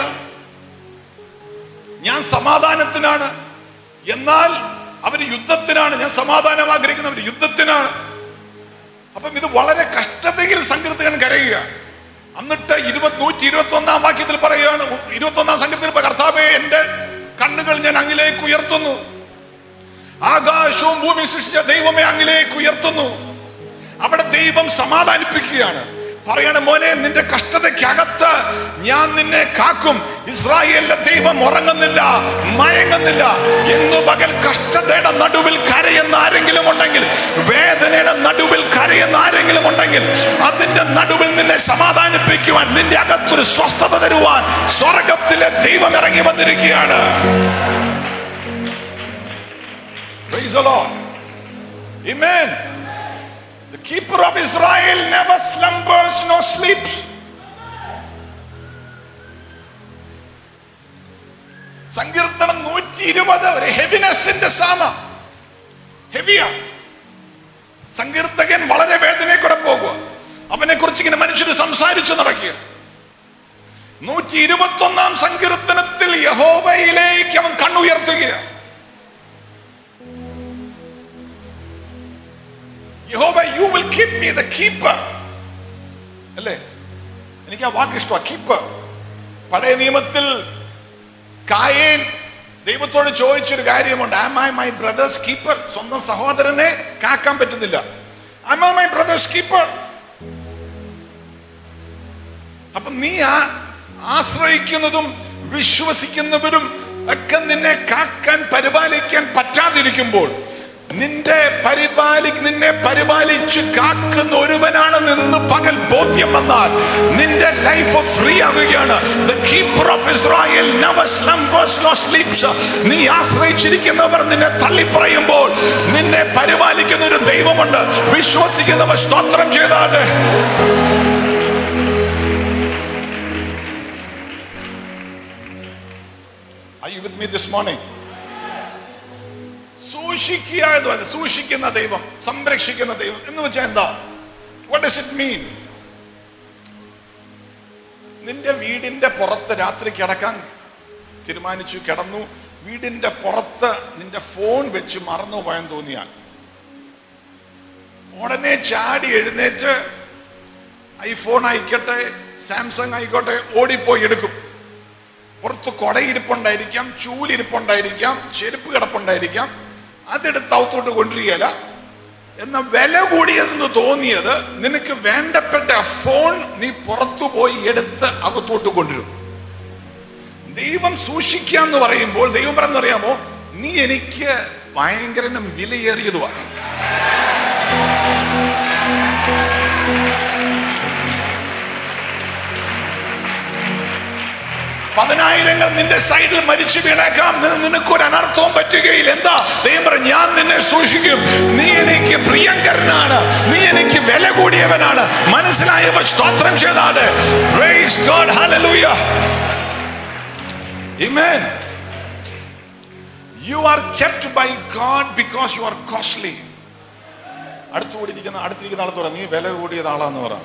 ഞാൻ സമാധാനത്തിനാണ് എന്നാൽ അവർ യുദ്ധത്തിനാണ് ഞാൻ സമാധാനം ആഗ്രഹിക്കുന്നവർ യുദ്ധത്തിനാണ് അപ്പം ഇത് വളരെ കഷ്ടതയിൽ സങ്കീർത്തകൻ കരയുക എന്നിട്ട് ഇരുപത് നൂറ്റി ഇരുപത്തി ഒന്നാം വാക്യത്തിൽ പറയുകയാണ് ഇരുപത്തി ഒന്നാം സങ്കീർത്തത്തിൽ കർത്താവെ എന്റെ കണ്ണുകൾ ഞാൻ അങ്ങിലേക്ക് ഉയർത്തുന്നു ആകാശവും ഭൂമി സൃഷ്ടിച്ച ദൈവമേ അങ്ങിലേക്ക് ഉയർത്തുന്നു അവിടെ ദൈവം സമാധാനിപ്പിക്കുകയാണ് പറയണ മോനെ നിന്റെ കഷ്ടതയ്ക്കകത്ത് ഞാൻ നിന്നെ കാക്കും ഇസ്രായേലിന്റെ ദൈവം ഉറങ്ങുന്നില്ല മയങ്ങുന്നില്ല ഇന്നു പകൽ കഷ്ടതയുടെ നടുവിൽ കരയുന്ന ആരെങ്കിലും ഉണ്ടെങ്കിൽ വേദനയുടെ നടുവിൽ കരയുന്ന ആരെങ്കിലും ഉണ്ടെങ്കിൽ അതിന്റെ നടുവിൽ നിന്നെ സമാധാനിപ്പിക്കുവാൻ നിന്റെ അകത്തൊരു സ്വസ്ഥത തരുവാൻ സ്വർഗത്തിലെ ദൈവം ഇറങ്ങി വന്നിരിക്കുകയാണ് Praise the Lord. Amen. The keeper of Israel never slumbers nor sleeps. സങ്കീർത്തനം നൂറ്റി ഇരുപത് ഒരു ഹെവിനെസിന്റെ സാമ ഹെവിയാ സങ്കീർത്തകൻ വളരെ വേദനയെ കൂടെ പോകുക അവനെ കുറിച്ച് ഇങ്ങനെ മനുഷ്യർ സംസാരിച്ചു നടക്കുക നൂറ്റി ഇരുപത്തി ഒന്നാം സങ്കീർത്തനത്തിൽ യഹോവയിലേക്ക് അവൻ കണ്ണുയർത്തുകയാണ് യഹോവ you will keep me the keeper അല്ലേ എനിക്ക് ആ വാക്ക് ഇഷ്ടമാണ് കീപ്പർ പഴയ നിയമത്തിൽ കായേൻ ദൈവത്തോട് ചോദിച്ചൊരു കാര്യമുണ്ട് am I my brother's keeper സ്വന്തം സഹോദരനെ കാക്കാൻ പറ്റുന്നില്ല am I my brother's keeper അപ്പൊ നീ ആ ആശ്രയിക്കുന്നതും വിശ്വസിക്കുന്നവരും ഒക്കെ നിന്നെ കാക്കാൻ പരിപാലിക്കാൻ പറ്റാതിരിക്കുമ്പോൾ നിന്റെ പരിപാലി നിന്നെ പരിപാലിച്ച് കാക്കുന്ന ഒരുവനാണ് നിന്ന് പകൽ ബോധ്യം വന്നാൽ നിന്റെ ലൈഫ് ഫ്രീ ആവുകയാണ് The keeper of Israel never slumbers nor sleeps. നീ ആശ്രയിച്ചിരിക്കുന്നവർ നിന്നെ തള്ളിപ്പറയുമ്പോൾ നിന്നെ പരിപാലിക്കുന്ന ഒരു ദൈവമുണ്ട് വിശ്വസിക്കുന്നവർ സ്തോത്രം ചെയ്താട്ടെ Are you with me this morning? സൂക്ഷിക്കുക എന്ന് പറയുന്നത് സൂക്ഷിക്കുന്ന ദൈവം സംരക്ഷിക്കുന്ന ദൈവം എന്ന് വെച്ചാൽ എന്താ വാട്ട് ഡസ് ഇറ്റ് മീൻ നിന്റെ വീടിന്റെ പുറത്ത് രാത്രി കിടക്കാൻ തീരുമാനിച്ചു കിടന്നു വീടിന്റെ പുറത്ത് നിന്റെ ഫോൺ വെച്ച് മറന്നു പോയെന്ന് തോന്നിയാൽ ഉടനെ ചാടി എഴുന്നേറ്റ് ഐഫോൺ ആയിക്കട്ടെ സാംസങ് ആയിക്കോട്ടെ ഓടിപ്പോയി എടുക്കും പുറത്ത് കൊടയിരിപ്പുണ്ടായിരിക്കാം ചൂലിരിപ്പുണ്ടായിരിക്കാം ചെരുപ്പ് കിടപ്പുണ്ടായിരിക്കാം അതെടുത്ത് അകത്തോട്ട് കൊണ്ടുവരികയില്ല എന്ന വില കൂടിയതെന്ന് തോന്നിയത് നിനക്ക് വേണ്ടപ്പെട്ട ഫോൺ നീ പുറത്തു പോയി എടുത്ത് അകത്തോട്ട് കൊണ്ടുവരും ദൈവം സൂക്ഷിക്കുക എന്ന് പറയുമ്പോൾ ദൈവം പറഞ്ഞറിയാമോ നീ എനിക്ക് ഭയങ്കരനും വിലയേറിയതുമാണ് പതിനായിരങ്ങൾ നിന്റെ സൈഡിൽ മരിച്ചു വീണേക്കാം നി- നിനക്കൊരു അനർത്ഥവും പറ്റുകയില്ല എന്താ ദൈവം പറഞ്ഞു ഞാൻ നിന്നെ സൂക്ഷിക്കും നീ എനിക്ക് പ്രിയങ്കരനാണ് നീ എനിക്ക് വില കൂടിയവനാണ് മനസ്സിലായവർ സ്തോത്രം ചെയ്താണ് Praise God. Hallelujah. Amen. You are kept by God because you are costly. അടുത്തുകൂടി ഇരിക്കുന്ന അടുത്തിരിക്കുന്ന ആളത്ത് പറ നീ വില കൂടിയത് ആളാന്ന് പറ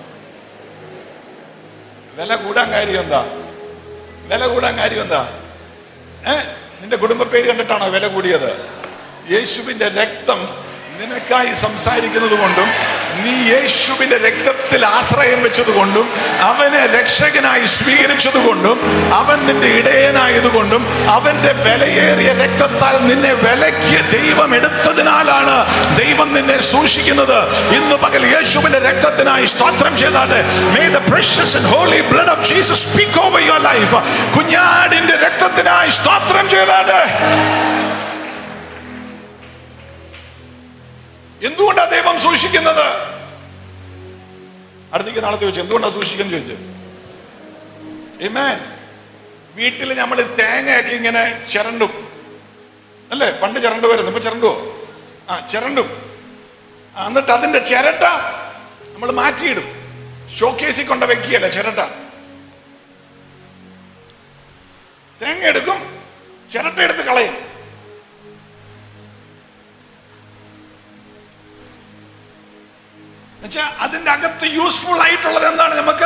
വില കൂടാൻ കാര്യം എന്താ വില കൂടാൻ കാര്യം എന്താ ഏ നിന്റെ കുടുംബ പേര് കണ്ടിട്ടാണോ വില കൂടിയത് യേശുവിന്റെ രക്തം നിനക്കായി സംസാരിക്കുന്നത് കൊണ്ടും നീ യേശുവിന്റെ രക്തത്തിൽ ആശ്രയം വെച്ചത് കൊണ്ടും അവനെ രക്ഷകനായി സ്വീകരിച്ചത് കൊണ്ടും അവൻ നിന്റെ ഇടയനായതുകൊണ്ടും അവന്റെ വിലയേറിയ രക്തത്താൽ നിന്നെ വിലക്കിയ ദൈവം എടുത്തതിനാലാണ് ദൈവം നിന്നെ സൂക്ഷിക്കുന്നത് ഇന്ന് പകൽ യേശുവിന്റെ രക്തത്തിനായി സ്തോത്രം ചെയ്താണ് May the precious and holy blood of Jesus speak over your life. കുഞ്ഞാടിന്റെ രക്തത്തിനായി സ്തോത്രം ചെയ്താണ് എന്തുകൊണ്ടാ ദൈവം സൂക്ഷിക്കുന്നത് അടുത്തേക്ക് നാളെ ചോദിച്ചു എന്തുകൊണ്ടാ സൂക്ഷിക്കുന്നത് ചോദിച്ചു Amen. വീട്ടിൽ നമ്മൾ തേങ്ങയൊക്കെ ഇങ്ങനെ ചിരണ്ടും അല്ലേ പണ്ട് ചിരണ്ടു വരുന്നു ഇപ്പൊ ചിരണ്ടുവോ ആ ചിരണ്ടും ആ, എന്നിട്ട് അതിന്റെ ചിരട്ട നമ്മൾ മാറ്റിയിടും ഷോക്കേസിൽ കൊണ്ട് വെക്കുകയല്ല ചിരട്ട തേങ്ങ എടുക്കും ചിരട്ട എടുത്ത് കളയും എന്നുവെച്ചാ അതിന്റെ അകത്ത് യൂസ്ഫുൾ ആയിട്ടുള്ളത് എന്താണ് നമുക്ക്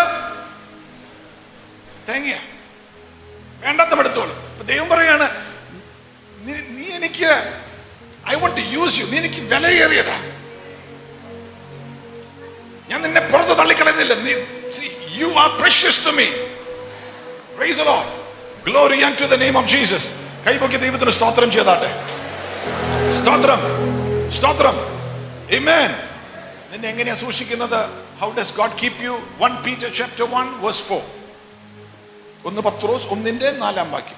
തേങ്ങ വേണ്ടാത്ത എടുത്തോളൂ അപ്പൊ ദൈവം പറയാണ് "നീ- നീ എനിക്ക് I want to use you നീ എനിക്ക് വിലയേറിയതാ ഞാൻ നിന്നെ പുറത്ത് തള്ളിക്കളയുന്നില്ല നീ you are precious to me praise the Lord glory to the name of Jesus കൈപൊക്കി ദൈവത്തിന് സ്തോത്രം ചെയ്താട്ടെ സ്തോത്രം സ്തോത്രം Amen. നിന്നെ എങ്ങനെയാ സൂക്ഷിക്കുന്നത് how does God keep you one Peter chapter one verse four ഒന്ന് പത്രോസ് ഒന്നിന്റെ നാലാം വാക്യം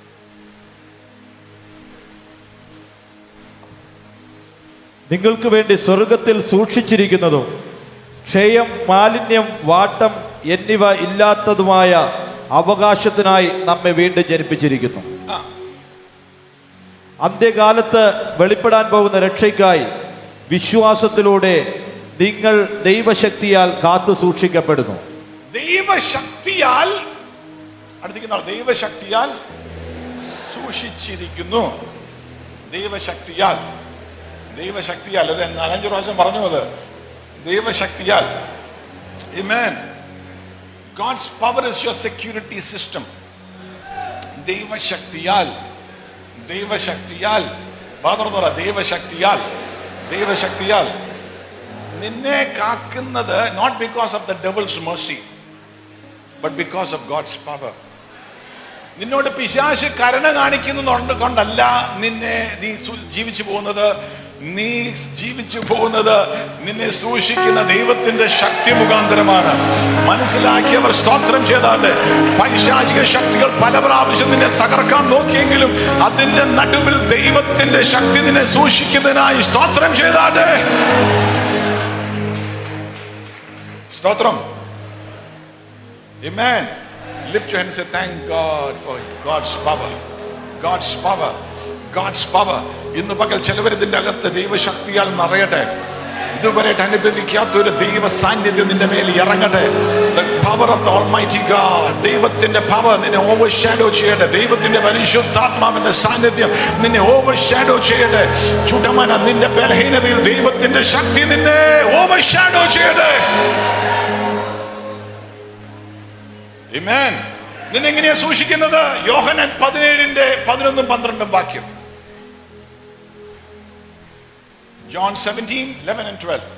നിങ്ങൾക്ക് വേണ്ടി സ്വർഗത്തിൽ സൂക്ഷിച്ചിരിക്കുന്നതും ക്ഷയം മാലിന്യം വാട്ടം എന്നിവ ഇല്ലാത്തതുമായ അവകാശത്തിനായി നമ്മെ വീണ്ടും ജനിപ്പിച്ചിരിക്കുന്നു ആ അന്ത്യകാലത്ത് വെളിപ്പെടാൻ പോകുന്ന രക്ഷയ്ക്കായി വിശ്വാസത്തിലൂടെ നിങ്ങൾ ദൈവശക്തിയാൽ കാത്തു സൂക്ഷിക്കപ്പെടുന്നു ദൈവശക്തിയാൽ അടുത്തേക്ക് നാൾ ദൈവശക്തിയാൽ സൂക്ഷിച്ചിരിക്കുന്നു ദൈവശക്തിയാൽ ദൈവശക്തിയാൽ ഒരു നാലഞ്ച് പ്രാവശ്യം പറഞ്ഞു അത് ദൈവശക്തിയാൽ Amen. God's power is your security system. ദൈവശക്തിയാൽ ദൈവശക്തിയാൽ മാത്രം പറ ദൈവശക്തിയാൽ ദൈവശക്തിയാൽ നിന്നെ കാക്കുന്നത് not because of the devil's mercy but because of God's power നിന്നോട് പിശാശ് കരുണ കാണിക്കുന്നത് കൊണ്ടല്ല നിന്നെ നീ സു- ജീവിച്ചു പോകുന്നത് നീ ജീവിച്ചു പോകുന്നത് നിന്നെ സൂക്ഷിക്കുന്ന ദൈവത്തിന്റെ ശക്തി മുഖാന്തരമാണ് മനസ്സിലാക്കിയവർ സ്തോത്രം ചെയ്താണ്ട് പൈശാചിക ശക്തികൾ പല പ്രാവശ്യം നിന്നെ തകർക്കാൻ നോക്കിയെങ്കിലും അതിന്റെ നടുവിൽ ദൈവത്തിന്റെ ശക്തി നിന്നെ സൂക്ഷിക്കുന്നതിനായി സ്തോത്രം ചെയ്താണ്ട് സ്തോത്രം Amen. Lift your hand and say, Thank God for God's power. God's power. God's power. ഇന്ന് പകൽ ചിലവർ ഇതിന്റെ അകത്ത് ദൈവശക്തിയാൽ നിറയട്ടെ ഇതുവരെയായിട്ട് അനുഭവിക്കാത്ത ഒരു ദൈവ സാന്നിധ്യം നിന്റെ മേൽ ഇറങ്ങട്ടെ The power of the Almighty God. ദൈവത്തിന്റെ പവർ നിന്നെ ഓവർ ഷാഡോ ചെയ്യട്ടെ ദൈവത്തിന്റെ പരിശുദ്ധാത്മാവിന്റെ സാന്നിധ്യം നിന്നെ ഓവർ ഷാഡോ ചെയ്യട്ടെ ചുടമന നിന്റെ ബലഹീനതയിൽ ദൈവത്തിന്റെ ശക്തി നിന്നെ ഓവർ ഷാഡോ ചെയ്യട്ടെ Amen. നിന്നെ എങ്ങനെയാ സൂക്ഷിക്കുന്നത് യോഹനൻ പതിനേഴിന്റെ പതിനൊന്നും പന്ത്രണ്ടും വാക്യം John seventeen eleven and twelve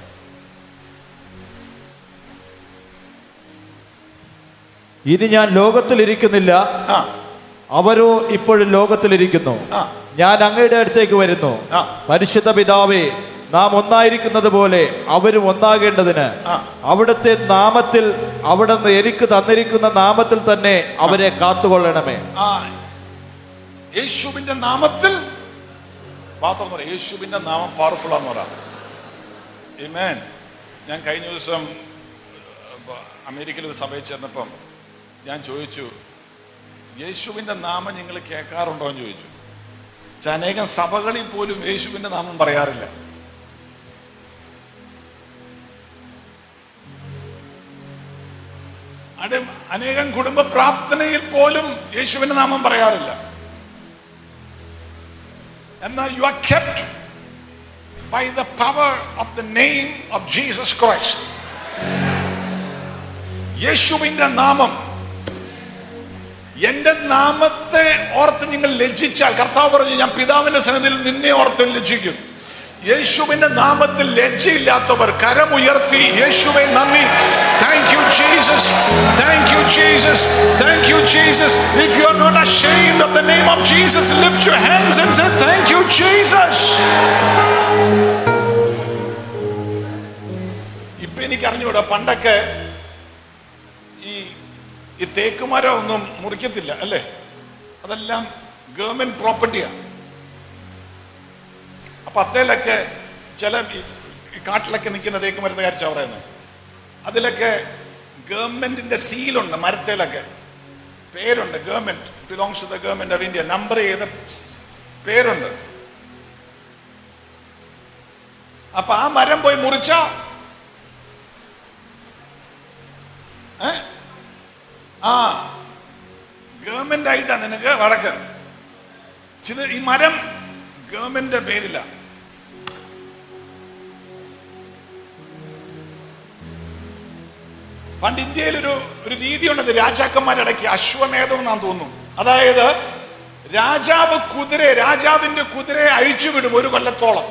ഇനി ഞാൻ ലോകത്തിലിരിക്കുന്നില്ല ആ അവരോ ഇപ്പോഴും ലോകത്തിലിരിക്കുന്നു ആ. ഞാൻ അങ്ങയുടെ അടുത്തേക്ക് വരുന്നു ആ. പരിശുദ്ധ പിതാവേ നാം ഒന്നായിരിക്കുന്നത് പോലെ അവരും ഒന്നാകേണ്ടതിന് ആ. അവിടുത്തെ നാമത്തിൽ അവിടുന്ന് എനിക്ക് തന്നിരിക്കുന്ന നാമത്തിൽ തന്നെ അവരെ കാത്തുകൊള്ളണമേ ആ യേശുവിന്റെ നാമത്തിൽ മാത്രം എന്ന് പറയാം യേശുവിന്റെ നാമം പവർഫുൾ ആന്ന് പറയാം Amen. ഞാൻ കഴിഞ്ഞ ദിവസം ഏർ, അമേരിക്കയിൽ ഒരു സഭയിൽ ചെന്നപ്പം ഞാൻ ചോദിച്ചു യേശുവിന്റെ നാമം നിങ്ങൾ കേൾക്കാറുണ്ടോ എന്ന് ചോദിച്ചു പക്ഷെ അനേകം സഭകളിൽ പോലും യേശുവിന്റെ നാമം പറയാറില്ല അത് അനേകം കുടുംബ പ്രാർത്ഥനയിൽ പോലും യേശുവിന്റെ നാമം പറയാറില്ല എന്നാൽ you are kept by the power of the name of Jesus Christ യേശുവിന്റെ നാമം എന്റെ നാമത്തെ ഓർത്ത് നിങ്ങൾ ലജ്ജിച്ചാൽ കർത്താവ് പറഞ്ഞു ഞാൻ പിതാവിന്റെ സന്നിധിയിൽ നിന്നെ ഓർത്ത് ലജ്ജിക്കും യേശുവിന്റെ നാമത്തിൽ ലജ്ജയില്ലാത്തവർ കരമുയർത്തി യേശുവെ നന്ദി thank you Jesus thank you Jesus thank you Jesus if you are not ashamed of the name of Jesus lift your hands and say thank you Jesus ഇപ്പൊ എനിക്ക് അറിഞ്ഞൂടാ പണ്ടൊക്കെ ഈ ഈ തേക്കുമരം ഒന്നും മുറിക്കത്തില്ല അല്ലേ അതെല്ലാം ഗവൺമെന്റ് പ്രോപ്പർട്ടിയാണ് അപ്പൊ അത്തേലൊക്കെ ചില ഈ ഈ കാട്ടിലൊക്കെ നിൽക്കുന്ന തേക്കുമരത്തെ കാര്യം പറയുന്നത് അതിലൊക്കെ ഗവൺമെന്റിന്റെ സീലുണ്ട് മരത്തേലൊക്കെ പേരുണ്ട് government belongs to the government of India number ചെയ്ത പേരുണ്ട് അപ്പൊ ആ മരം പോയി മുറിച്ച ഏ ആ ഗവൺമെന്റ് ആയിട്ടാ നിനക്ക് വടക്ക് ഇത് ഈ മരം ഗവൺമെന്റിന്റെ പേരില്ല പണ്ട് ഇന്ത്യയിൽ ഒരു ഒരു രീതിയുണ്ട് രാജാക്കന്മാരിടയ്ക്ക് അശ്വമേധം എന്നാന്ന് തോന്നുന്നു അതായത് രാജാവ് കുതിര രാജാവിന്റെ കുതിരയെ അഴിച്ചുവിടും ഒരു കൊല്ലത്തോളം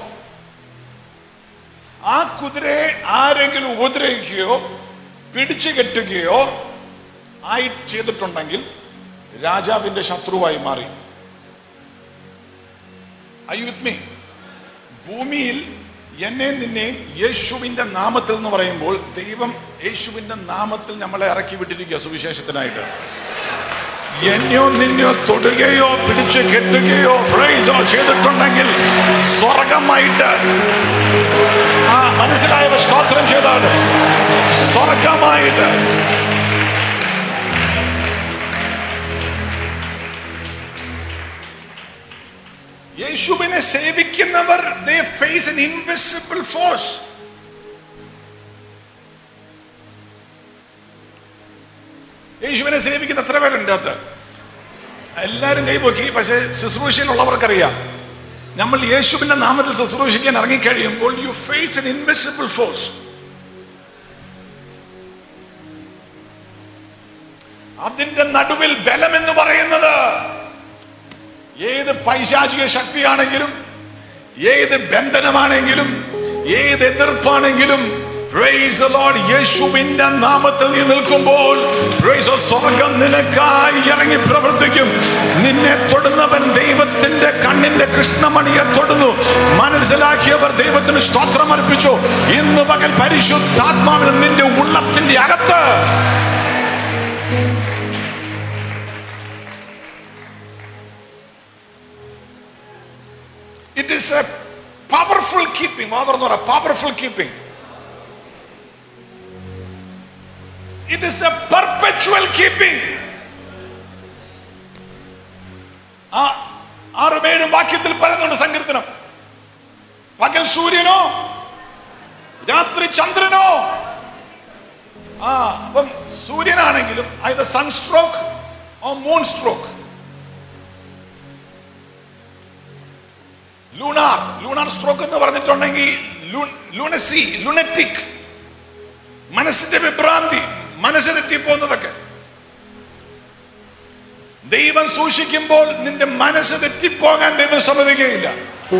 ആ കുതിരയെ ആരെങ്കിലും ഉപദ്രവിക്കുകയോ പിടിച്ചു കെട്ടുകയോ ആയി ചെയ്തിട്ടുണ്ടെങ്കിൽ രാജാവിന്റെ ശത്രുവായി മാറി അയ്യുത്മി ഭൂമിയിൽ എന്നെ നിന്നെയും യേശുവിന്റെ നാമത്തിൽ എന്ന് പറയുമ്പോൾ ദൈവം യേശുവിന്റെ നാമത്തിൽ നമ്മളെ ഇറക്കി വിട്ടിരിക്കുക സുവിശേഷത്തിനായിട്ട് എന്നെയോ നിന്നെയോ തൊടുകയോ പിടിച്ചു കെട്ടുകയോ പ്രൈസോ ചെയ്തിട്ടുണ്ടെങ്കിൽ സ്വർഗമായിട്ട് ആ മനസ്സിലായവ സ്തോത്രം ചെയ്താണ് സ്വർഗമായിട്ട് യേശുവിനെ സേവിക്കുന്നവർ they face an invisible force യേശുവിനെ സേവിക്കുന്ന എത്ര പേരുണ്ട് അത് എല്ലാരും കൈപോക്കി പക്ഷെ ശുശ്രൂഷയിലുള്ളവർക്കറിയാം നമ്മൾ യേശുവിന്റെ നാമത്തിൽ ശുശ്രൂഷിക്കാൻ ഇറങ്ങിക്കഴിയുമ്പോൾ you face an invisible force അതിന്റെ നടുവിൽ ബലം എന്ന് പറയുന്നത് ഏത് പൈശാചിക ശക്തിയാണെങ്കിലും ഏത് ബന്ധനമാണെങ്കിലും ഏത് എതിർപ്പാണെങ്കിലും Praise the Lord. യേശുവിന്റെ നാമത്തിൽ നീ നിൽക്കുമ്പോൾ praise the സ്വർഗം നിനക്കായി ഇറങ്ങി പ്രവർത്തിക്കും നിന്നെ തൊടുന്നവൻ ദൈവത്തിന്റെ കണ്ണിന്റെ കൃഷ്ണമണിയെ തൊടുന്നു മനസ്സിലാക്കിയവർ ദൈവത്തിന് സ്തോത്രം അർപ്പിച്ചു ഇന്ന് പകൽ പരിശുദ്ധാത്മാവിൽ നിന്റെ ഉള്ളത്തിന്റെ അകത്ത് it is a powerful keeping മാതർന്ന് പറ powerful keeping it is a perpetual keeping ആ ആറും ഏഴും വാക്യത്തിൽ പറയുന്നുണ്ട് സങ്കീർത്തനം പകൽ സൂര്യനോ രാത്രി ചന്ദ്രനോ ആ അപ്പം സൂര്യനാണെങ്കിലും അത് sunstroke or moon stroke lunar lunar stroke എന്ന് പറഞ്ഞിട്ടുണ്ടെങ്കിൽ ലൂണസി ലുണറ്റിക് മനസ്സിന്റെ വിഭ്രാന്തി മനസ്സ് തെറ്റിപ്പോകുന്നതൊക്കെ ദൈവം സൂക്ഷിക്കുമ്പോൾ നിന്റെ മനസ്സ് തെറ്റിപ്പോകാൻ ദൈവം സമ്മതിക്കുകയില്ല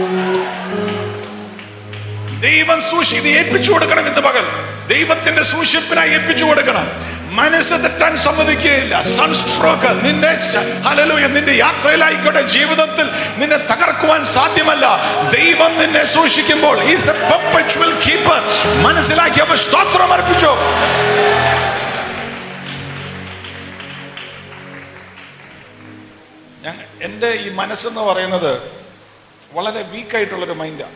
ദൈവം സൂക്ഷി ഇത് ഏൽപ്പിച്ചു കൊടുക്കണം ഇന്ന് പകൽ ദൈവത്തിന്റെ സൂക്ഷിപ്പിനായി ഏൽപ്പിച്ചു കൊടുക്കണം മനസ്സ് തെറ്റാൻ സമ്മതിക്കുകയില്ല സൺസ്ട്രോക്ക് നിന്റെ ഹലലുയ നിന്റെ യാത്രയിലായിക്കോട്ടെ ജീവിതത്തിൽ നിന്നെ തകർക്കുവാൻ സാധ്യമല്ല ദൈവം നിന്നെ സൂക്ഷിക്കുമ്പോൾ ഈസ് എ പെർപെച്വൽ കീപ്പർ മനസ്സിലാക്കി അവ സ്തോത്രം അർപ്പിച്ചോ ഞാൻ എൻ്റെ ഈ മനസ്സെന്ന് പറയുന്നത് വളരെ വീക്കായിട്ടുള്ളൊരു മൈൻഡാണ്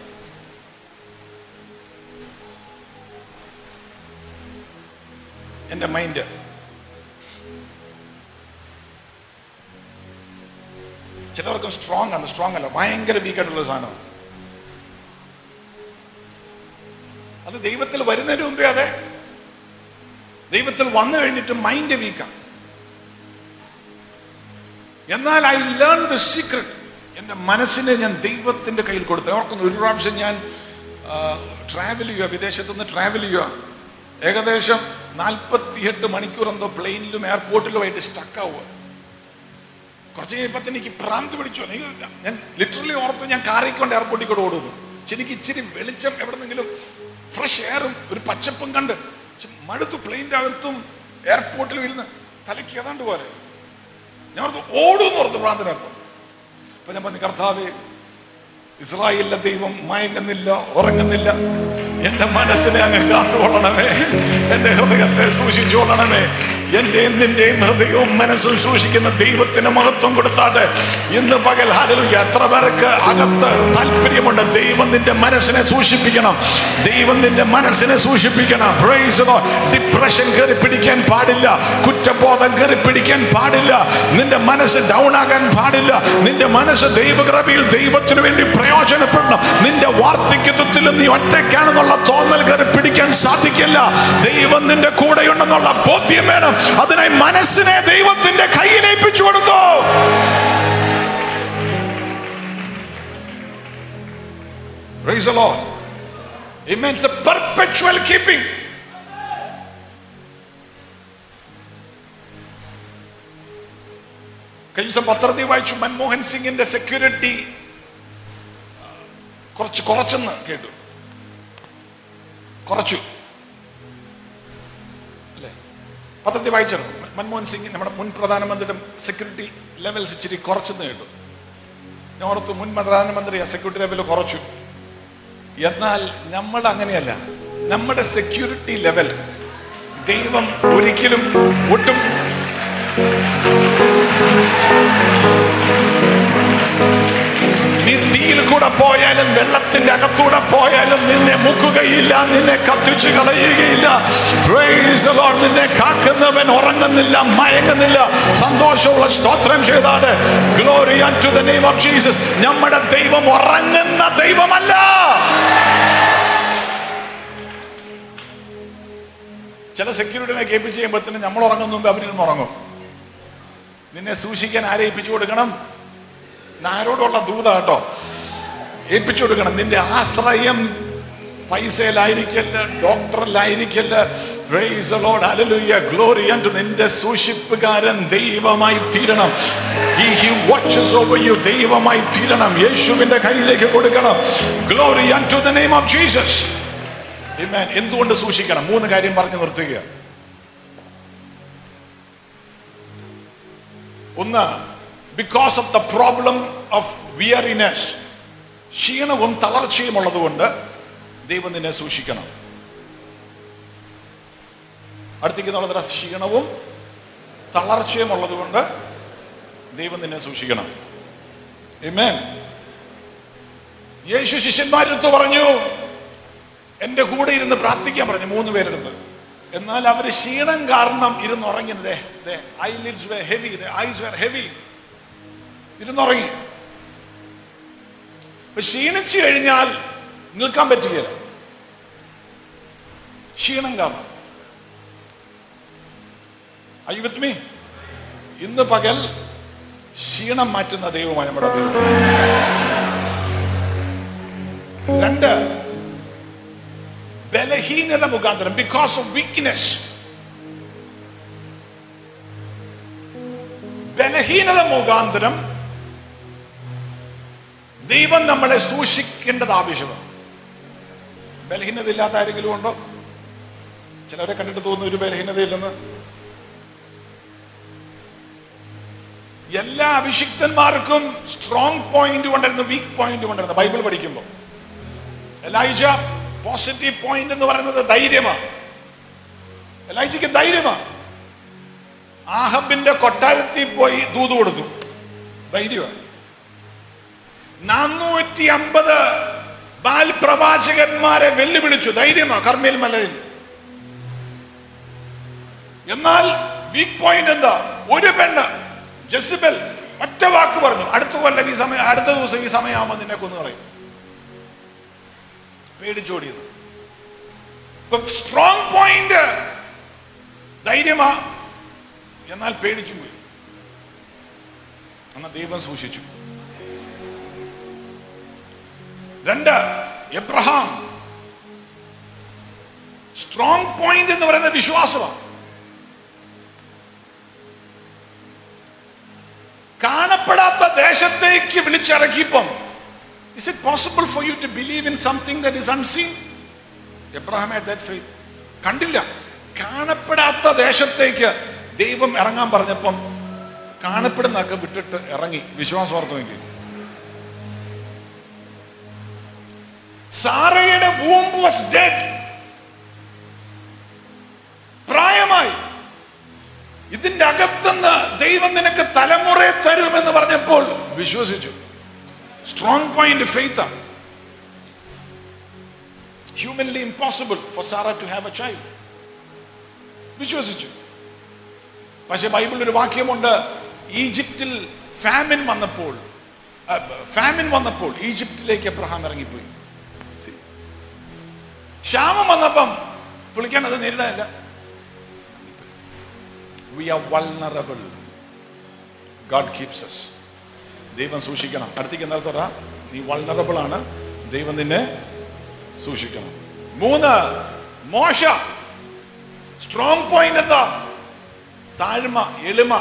എൻ്റെ മൈൻഡ് ചിലർക്ക് സ്ട്രോങ് ആണ് സ്ട്രോങ് അല്ല ഭയങ്കര വീക്കായിട്ടുള്ള സാധനമാണ് അത് ദൈവത്തിൽ വരുന്നതിന് മുമ്പേ അതെ ദൈവത്തിൽ വന്നു കഴിഞ്ഞിട്ട് മൈൻഡ് വീക്കാണ് എന്നാൽ ഐ ലേൺ ദ സീക്രട്ട് എൻ്റെ മനസ്സിനെ ഞാൻ ദൈവത്തിൻ്റെ കയ്യിൽ കൊടുത്തു ഓർക്കുന്നു ഒരു പ്രാവശ്യം ഞാൻ ട്രാവൽ ചെയ്യുക വിദേശത്തുനിന്ന് ട്രാവൽ ചെയ്യുക ഏകദേശം നാൽപ്പത്തിയെട്ട് മണിക്കൂർ എന്തോ പ്ലെയിനിലും എയർപോർട്ടിലുമായിട്ട് സ്റ്റക്കാവുക കുറച്ച് കഴിയുമ്പോൾ എനിക്ക് ഭ്രാന്ത് പിടിച്ചു എനിക്ക് ഞാൻ ലിറ്ററലി ഓർത്ത് ഞാൻ കാറിൽ കൊണ്ട് എയർപോർട്ടിൽ കൂടെ ഓടുന്നു പക്ഷെ എനിക്ക് ഇച്ചിരി വെളിച്ചം എവിടെന്നെങ്കിലും ഫ്രഷ് എയറും ഒരു പച്ചപ്പും കണ്ട് പക്ഷെ മടുത്തു പ്ലെയിൻ്റെ അകത്തും എയർപോർട്ടിലും ഇരുന്ന് തലയ്ക്ക് ഏതാണ്ട് പോലെ ഞാൻ ഓർത്ത് ഓടുമെന്ന് ഓർത്ത് ഭ്രാന്തനപ്പം അപ്പൊ ഞാൻ പറഞ്ഞു കർത്താവേ ഇസ്രായേലിലെ ദൈവം മയങ്ങുന്നില്ല ഉറങ്ങുന്നില്ല എന്റെ മനസ്സിനെ അങ്ങ് കാത്തുകൊള്ളണമേ എന്റെ ഹൃദയത്തെ സൂക്ഷിച്ചുകൊള്ളണമേ എന്റെയും നിന്റെയും ഹൃദയവും മനസ്സും സൂക്ഷിക്കുന്ന ദൈവത്തിന് മഹത്വം കൊടുത്താട്ടെ ഇന്ന് പകൽ ഹലലുയ എത്ര പേർക്ക് അകത്ത് താല്പര്യമുണ്ട് ദൈവം നിന്റെ മനസ്സിനെ സൂക്ഷിപ്പിക്കണം ദൈവം നിന്റെ മനസ്സിനെ സൂക്ഷിപ്പിക്കണം ഡിപ്രഷൻ കയറി പിടിക്കാൻ പാടില്ല കുറ്റബോധം കയറി പിടിക്കാൻ പാടില്ല നിന്റെ മനസ്സ് ഡൗൺ ആകാൻ പാടില്ല നിന്റെ മനസ്സ് ദൈവകൃപയിൽ ദൈവത്തിന് വേണ്ടി പ്രയോജനപ്പെടണം നിന്റെ വാർദ്ധക്യത്വത്തിൽ നീ ഒറ്റയ്ക്കാണെന്നുള്ള തോന്നൽ കയറി പിടിക്കാൻ സാധിക്കില്ല ദൈവം നിന്റെ കൂടെയുണ്ടെന്നുള്ള ബോധ്യം വേണം അതിനായി മനസ്സിനെ ദൈവത്തിന്റെ കയ്യിലേൽപ്പിച്ചു കൊടുത്തു Praise the Lord. It means a perpetual keeping. കഴിഞ്ഞ ദിവസം പത്രത്തിൽ വായിച്ചു മൻമോഹൻ സിംഗിന്റെ സെക്യൂരിറ്റി കുറച്ച് കുറച്ചെന്ന് കേട്ടു കുറച്ചു അല്ലേ പത്രത്തിൽ വായിച്ചിരുന്നു മൻമോഹൻ സിംഗ് നമ്മുടെ മുൻ പ്രധാനമന്ത്രിയുടെ സെക്യൂരിറ്റി ലെവൽസ് ഇച്ചിരി കുറച്ചെന്ന് കേട്ടു ഞാൻ ഓർത്തു മുൻ പ്രധാനമന്ത്രി സെക്യൂരിറ്റി ലെവൽ കുറച്ചു എന്നാൽ നമ്മൾ അങ്ങനെയല്ല നമ്മുടെ സെക്യൂരിറ്റി ലെവൽ ദൈവം ഒരിക്കലും ഒട്ടും നീ തീയിൽ കൂടെ പോയാലും വെള്ളത്തിന്റെ അകത്തൂടെ പോയാലും നിന്നെ മുക്കുകയില്ല നിന്നെ കത്തിച്ചു കളയുകയില്ല Praise the Lord. നിന്നെ കാക്കുന്നവൻ ഉറങ്ങുന്നില്ല മയങ്ങുന്നില്ല സന്തോഷമുള്ള സ്തോത്രം ചെയ്താണ് glory to the name of Jesus നമ്മുടെ ദൈവം ഉറങ്ങുന്ന ദൈവമല്ല ചില സെക്യൂരിറ്റിനെ കേൾപ്പിച്ച് ചെയ്യുമ്പോഴത്തേന് നമ്മൾ ഉറങ്ങുന്ന മുമ്പ് അവരിരുന്ന് ഉറങ്ങും നിന്നെ സൂക്ഷിക്കാൻ ആരെ ഏൽപ്പിച്ചു കൊടുക്കണം ആരോടുള്ള ദൂത കേട്ടോ ഏൽപ്പിച്ചു കൊടുക്കണം നിന്റെ ആശ്രയം പൈസയിലായിരിക്കല്ല ഡോക്ടറിലായിരിക്കല്ല praise Lord hallelujah glory unto നിന്റെ സൂക്ഷിപ്പുകാരൻ ദൈവമായി തീരണം he he watches over you ദൈവമായി തീരണം യേശുവിന്റെ കയ്യിലേക്ക് കൊടുക്കണം glory unto the name of Jesus Amen. എന്തുകൊണ്ട് സൂക്ഷിക്കണം മൂന്ന് കാര്യം പറഞ്ഞു നിർത്തുക ഒന്ന് because of the problem of weariness ക്ഷീണവും തളർച്ചയും ഉള്ളതുകൊണ്ട് ദൈവം നിന്നെ സൂക്ഷിക്കണം അടുത്തേക്ക് എന്നുള്ളത് ക്ഷീണവും തളർച്ചയും ഉള്ളതുകൊണ്ട് ദൈവം നിന്നെ സൂക്ഷിക്കണം Amen. യേശു ശിഷ്യന്മാരെടുത്ത് പറഞ്ഞു എന്റെ കൂടെ ഇരുന്ന് പ്രാർത്ഥിക്കാൻ പറഞ്ഞു മൂന്ന് പേരെടുത്ത് എന്നാൽ അവർ ക്ഷീണം കാരണം ഇരുന്നുറങ്ങി eyelids were heavy eyes were heavy ഇരുന്നുറങ്ങി അപ്പൊ ക്ഷീണിച്ചു കഴിഞ്ഞാൽ നിൽക്കാൻ പറ്റുകയില്ല ക്ഷീണം കാരണം Are you with me? ഇന്ന് പകൽ ക്ഷീണം മാറ്റുന്ന ദൈവമായി നമ്മുടെ ദൈവം രണ്ട് ബലഹീനത മുഖാന്തരം ബിക്കോസ് ഓഫ് വീക്ക്നെസ് ബലഹീനത മുഖാന്തരം ദൈവം നമ്മളെ സൂക്ഷിക്കേണ്ടത് ആവശ്യമാണ് ബലഹീനത ഇല്ലാത്ത ആരെങ്കിലും ഉണ്ടോ ചിലരെ കണ്ടിട്ട് തോന്നുന്നു ഒരു ബലഹീനതയില്ലെന്ന് എല്ലാ അഭിഷിക്തന്മാർക്കും സ്ട്രോങ് പോയിന്റ് കൊണ്ടിരുന്നു വീക്ക് പോയിന്റ് കൊണ്ടിരുന്നു ബൈബിൾ പഠിക്കുമ്പോൾ എലൈജ പോസിറ്റീവ് പോയിന്റ് എന്ന് പറയുന്നത് ധൈര്യമാണ് എലൈജയ്ക്ക് ധൈര്യമാണ് ആഹബിന്റെ കൊട്ടാരത്തിൽ പോയി ദൂത് കൊടുത്തു ധൈര്യമാണ് നാനൂറ്റി അമ്പത് ബാൽ പ്രവാചകന്മാരെ വെല്ലുവിളിച്ചു ധൈര്യമാ കർമ്മേൽ മലയിൽ എന്നാൽ വീക്ക് പോയിന്റ് എന്താ ഒരു പെണ്ണ് ജസിബൽ ഒറ്റ വാക്ക് പറഞ്ഞു അടുത്ത കൊല്ലം ഈ സമയം അടുത്ത ദിവസം ഈ സമയമാകുമ്പോൾ നിന്നെ കൊന്നു കളയും പേടിച്ചോടിയത് സ്ട്രോങ് പോയിന്റ് ധൈര്യമാ എന്നാൽ പേടിച്ചു പോയി എന്നാൽ ദൈവം സൂക്ഷിച്ചു രണ്ട് എബ്രഹാം സ്ട്രോങ് പോയിന്റ് എന്ന് പറയുന്നത് വിശ്വാസമാണ് കാണപ്പെടാത്ത ദേശത്തേക്ക് വിളിച്ചിറക്കിയപ്പം is it possible for you to believe in something that is unseen Abraham had that faith കണ്ടില്ല കാണപ്പെടാത്ത ദേശത്തേക്ക് ദൈവം ഇറങ്ങാൻ പറഞ്ഞപ്പം കാണപ്പെടുന്നതൊക്കെ വിട്ടിട്ട് ഇറങ്ങി വിശ്വാസം ഓർത്തുമെങ്കിൽ സാറയുടെ വൂമ്പ് വാസ് ഡെഡ് പ്രായമായി ഇതിന്റെ അകത്തുനിന്ന് ദൈവം നിനക്ക് തലമുറയെ തരുമെന്ന് പറഞ്ഞപ്പോൾ വിശ്വസിച്ചു strong point faith humanly impossible for Sarah to have a child വിശ്വസിച്ചു പക്ഷെ ബൈബിളിൽ ഒരു വാക്യമുണ്ട് ഈജിപ്തിൽ ഫാമിൻ വന്നപ്പോൾ ഫാമിൻ വന്നപ്പോൾ ഈജിപ്തിലേക്ക് എബ്രഹാം ഇറങ്ങിപ്പോയി See. ക്ഷാമം വന്നപ്പം പുള്ളിക്കാൻ അത് നേരിടാനില്ല we are vulnerable God keeps us ദൈവം സൂക്ഷിക്കണം അടുത്തേക്ക് എന്താ പറ നീ വൾണറബിൾ ആണ് ദൈവം നിന്നെ സൂക്ഷിക്കണം മൂന്ന് മോശ സ്ട്രോങ് പോയിന്റ് എന്താ താഴ്മ എളിമ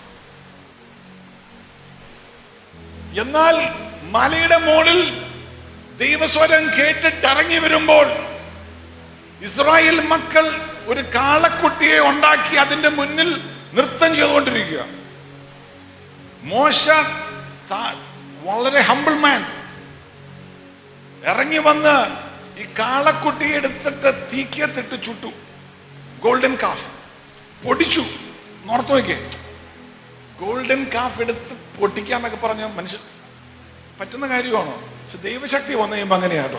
എന്നാൽ മലയുടെ മുകളിൽ ദൈവസ്വരം കേട്ടിട്ട് ഇറങ്ങി വരുമ്പോൾ ഇസ്രായേൽ മക്കൾ ഒരു കാളക്കുട്ടിയെ ഉണ്ടാക്കി അതിന്റെ മുന്നിൽ നൃത്തം ചെയ്തുകൊണ്ടിരിക്കുക മോശ ത- വളരെ ഹമ്പിൾ മാൻ ഇറങ്ങി വന്ന് ഈ കാളക്കുട്ടിയെ എടുത്തിട്ട് തീക്കത്തിട്ട് ചുട്ടു ഗോൾഡൻ കാഫ് പൊടിച്ചു നോർത്ത് നോക്കിയേ ഗോൾഡൻ കാഫ് എടുത്ത് പൊട്ടിക്കാന്നൊക്കെ പറഞ്ഞ മനുഷ്യൻ പറ്റുന്ന കാര്യമാണോ പക്ഷെ ദൈവശക്തി വന്നു കഴിയുമ്പോ അങ്ങനെയാട്ടോ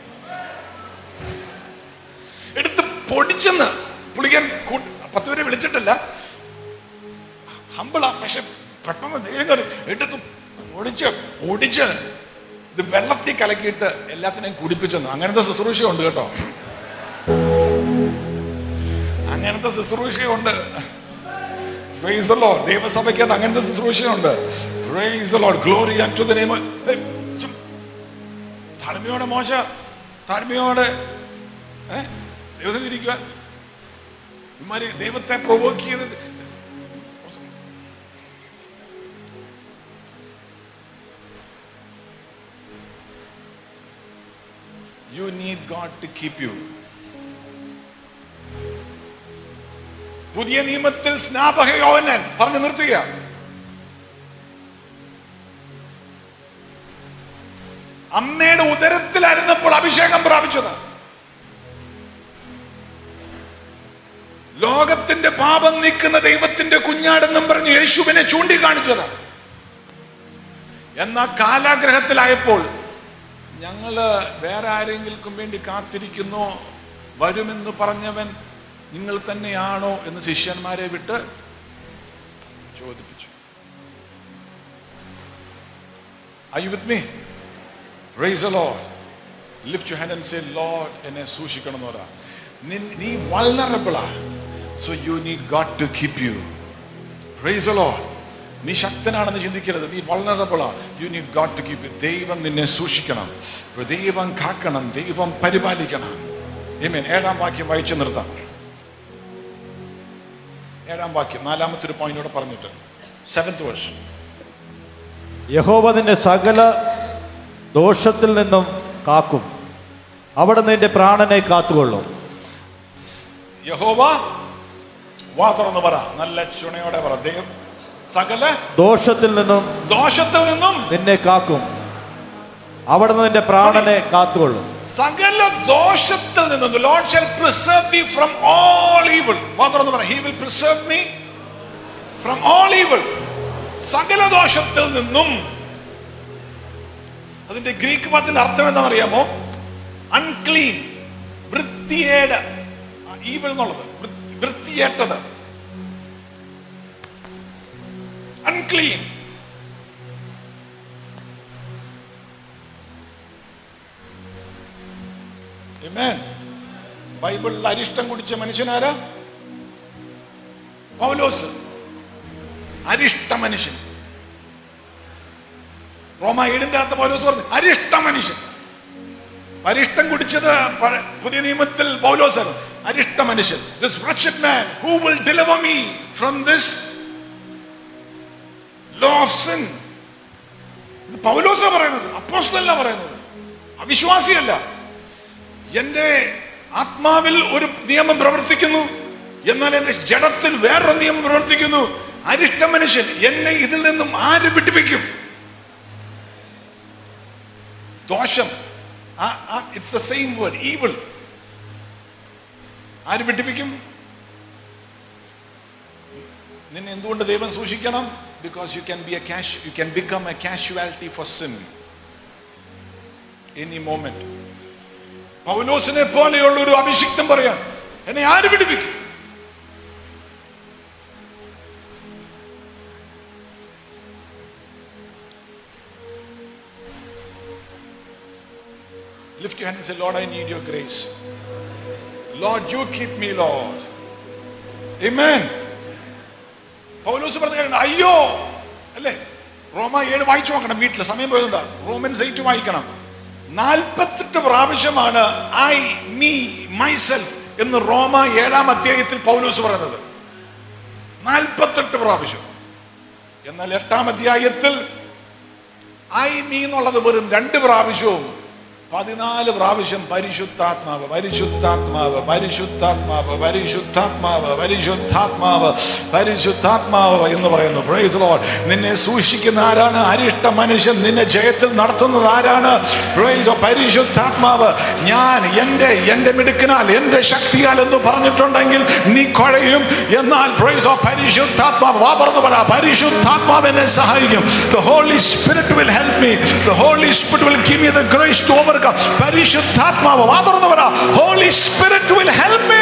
എടുത്ത് പൊടിച്ചെന്ന് പുള്ളിക്കാൻ കൂ- പത്ത് പേരെ വിളിച്ചിട്ടില്ല ഹമ്പിളാ പക്ഷെ പെട്ടെന്ന് ദൈവം കയറി എടുത്ത് പൊടിച്ച് പൊടിച്ച് ഇത് വെള്ളത്തിൽ കലക്കിയിട്ട് എല്ലാത്തിനെയും കുടിപ്പിച്ചെന്ന് അങ്ങനത്തെ ശുശ്രൂഷയുണ്ട് കേട്ടോ അങ്ങനത്തെ ശുശ്രൂഷയുണ്ട് Praise the Lord. ദൈവസഭയ്ക്കകത്ത് അങ്ങനത്തെ ശുശ്രൂഷയുണ്ട് Praise the Lord. Glory unto the name of- ഏയ്, ചും. താഴ്മയോടെ മോശ താഴ്മയോടെ ഏ ദൈവത്തിൽ ഇരിക്കുക ഇമാര് ദൈവത്തെ പ്രൊവോക്ക് ചെയ്തത് you need God to keep you പുതിയ നിയമത്തിൽ സ്നാപക യോഹന്നാൻ പറഞ്ഞു നിർത്തുക അമ്മയുടെ ഉദരത്തിലായിരുന്നപ്പോൾ അഭിഷേകം പ്രാപിച്ചത് ലോകത്തിന്റെ പാപം നീക്കുന്ന ദൈവത്തിന്റെ കുഞ്ഞാടെന്നും പറഞ്ഞ് യേശുവിനെ ചൂണ്ടിക്കാണിച്ചത് എന്നാ കാലാഗ്രഹത്തിലായപ്പോൾ ഞങ്ങള് വേറെ ആരെങ്കിലും വേണ്ടി കാത്തിരിക്കുന്നു വരുമെന്ന് പറഞ്ഞവൻ നിങ്ങൾ തന്നെയാണോ എന്ന് ശിഷ്യന്മാരെ വിട്ട് ചോദിപ്പിച്ചു Are you with me? Praise the Lord. Lift your hand and say, Lord, എന്നെ സൂക്ഷിക്കണം എന്ന് പറ നിൻ- നീ വൾണറബിളാ so you need God to keep you praise Lord നീ ശക്തനാണെന്ന് ചിന്തിക്കരുത് നീ വൾണറബിളാ you need God to keep ദൈവം നിന്നെ സൂക്ഷിക്കണം ദൈവം കാക്കണം ദൈവം പരിപാലിക്കണം Amen. ഏഴാം വാക്യം വായിച്ചു നിർത്താം ഏഴാം വാക്യം നാലാമത്തെ ഒരു പോയിന്റോടെ പറഞ്ഞിട്ട് സെവൻത് വേഴ്സ് യഹോവ നിന്നെ സകല ദോഷത്തിൽ നിന്നും കാക്കും അവിടെ നിന്റെ പ്രാണനെ കാത്തുകൊള്ളും യഹോവ വാ തുറന്ന് പറ നല്ല ചുണയോടെ പറ ദൈവം സകല ദോഷത്തിൽ നിന്നും ദോഷത്തിൽ നിന്നും നിന്നെ കാക്കും അവിടെ നിന്റെ പ്രാണനെ കാത്തുകൊള്ളും സകല ദോഷത്തിൽ നിന്നും the Lord shall preserve thee from all evil വാ തുറന്ന് പറ he will preserve me from all evil സകല ദോഷത്തിൽ നിന്നും അതിന്റെ ഗ്രീക്ക് പദത്തിന്റെ അർത്ഥം എന്താണെന്ന് അറിയാമോ അൺക്ലീൻ വൃത്തിയേട് ഈവൽ എന്നുള്ളത് വൃത്തി- വൃത്തിയേട്ടത് അൺക്ലീൻ Amen. ബൈബിളിൽ അരിഷ്ടം കുടിച്ച മനുഷ്യനാരാ പൗലോസ് അരിഷ്ട മനുഷ്യൻ റോമ ഏഴിന്റെ അകത്ത് പൗലോസ് പറഞ്ഞു അരിഷ്ട മനുഷ്യൻ അരിഷ്ടം കുടിച്ചത് പഴ- പുതിയ നിയമത്തിൽ പൗലോസ് അരിഷ്ട മനുഷ്യൻ this wretched man who will deliver me from this law of sin ഇത് പൗലോസ പറയുന്നത് അപ്പോസ്തലല്ല പറയുന്നത് അവിശ്വാസിയല്ല എന്റെ ആത്മാവിൽ ഒരു നിയമം പ്രവർത്തിക്കുന്നു എന്നാൽ എന്റെ ജഡത്തിൽ വേറൊരു നിയമം പ്രവർത്തിക്കുന്നു അരിഷ്ട മനുഷ്യൻ എന്നെ ഇതിൽ നിന്നും ആര് വിട്ടുവെക്കും ദോഷം it's the same word evil ആര് വിട്ടുവെക്കും നിന്നെ എന്തുകൊണ്ട് ദൈവം സൂക്ഷിക്കണം because you can be a cash you can become a casualty for sin any moment പൗലോസിനെ പോലെയുള്ള ഒരു അഭിഷിക്തം പറയാൻ എന്നെ ആര് വിടുവിക്കും Lift your hand and say, Lord, I need your grace. Lord, you keep me, Lord. Amen. പൗലോസ് പറഞ്ഞ കാര്യം അയ്യോ അല്ലേ റോമ ഏഴ് വായിച്ചു നോക്കണം വീട്ടിൽ സമയം പോയതുകൊണ്ട് റോമൻസ് എയ്റ്റ് വായിക്കണം നാൽപ്പത്തെട്ട് പ്രാവശ്യമാണ് ഐ മീ മൈസെൽഫ് എന്ന് റോമ ഏഴാം അധ്യായത്തിൽ പൗലോസ് പറയുന്നത് നാൽപ്പത്തെട്ട് പ്രാവശ്യം എന്നാൽ എട്ടാം അധ്യായത്തിൽ ഐ മീ എന്നുള്ളത് വെറും രണ്ട് പ്രാവശ്യവും പതിനാല് പ്രാവശ്യം പരിശുദ്ധാത്മാവ് പരിശുദ്ധാത്മാവ് പരിശുദ്ധാത്മാവ് പരിശുദ്ധാത്മാവ് പരിശുദ്ധാത്മാവ് പരിശുദ്ധാത്മാവ് എന്ന് പറയുന്നു പ്രൈസ് ലോർഡ് നിന്നെ സൂക്ഷിക്കുന്ന ആരാണ് അരിഷ്ട മനുഷ്യൻ നിന്നെ ജയത്തിൽ നടത്തുന്നത് ആരാണ് പ്രൈസ് പരിശുദ്ധാത്മാവ് ഞാൻ എൻ്റെ എൻ്റെ മിടുക്കിനാൽ എൻ്റെ ശക്തിയാൽ എന്ന് പറഞ്ഞിട്ടുണ്ടെങ്കിൽ നീ കുഴയും എന്നാൽ പ്രൈസ് പരിശുദ്ധാത്മാവ് വാ പറഞ്ഞു പറ പരിശുദ്ധാത്മാവ് എന്നെ സഹായിക്കും the holy spirit will help me the holy spirit will give me the grace to overcome പരിശുദ്ധാത്മാവ് വാ തുറന്നു പറ holy spirit will help me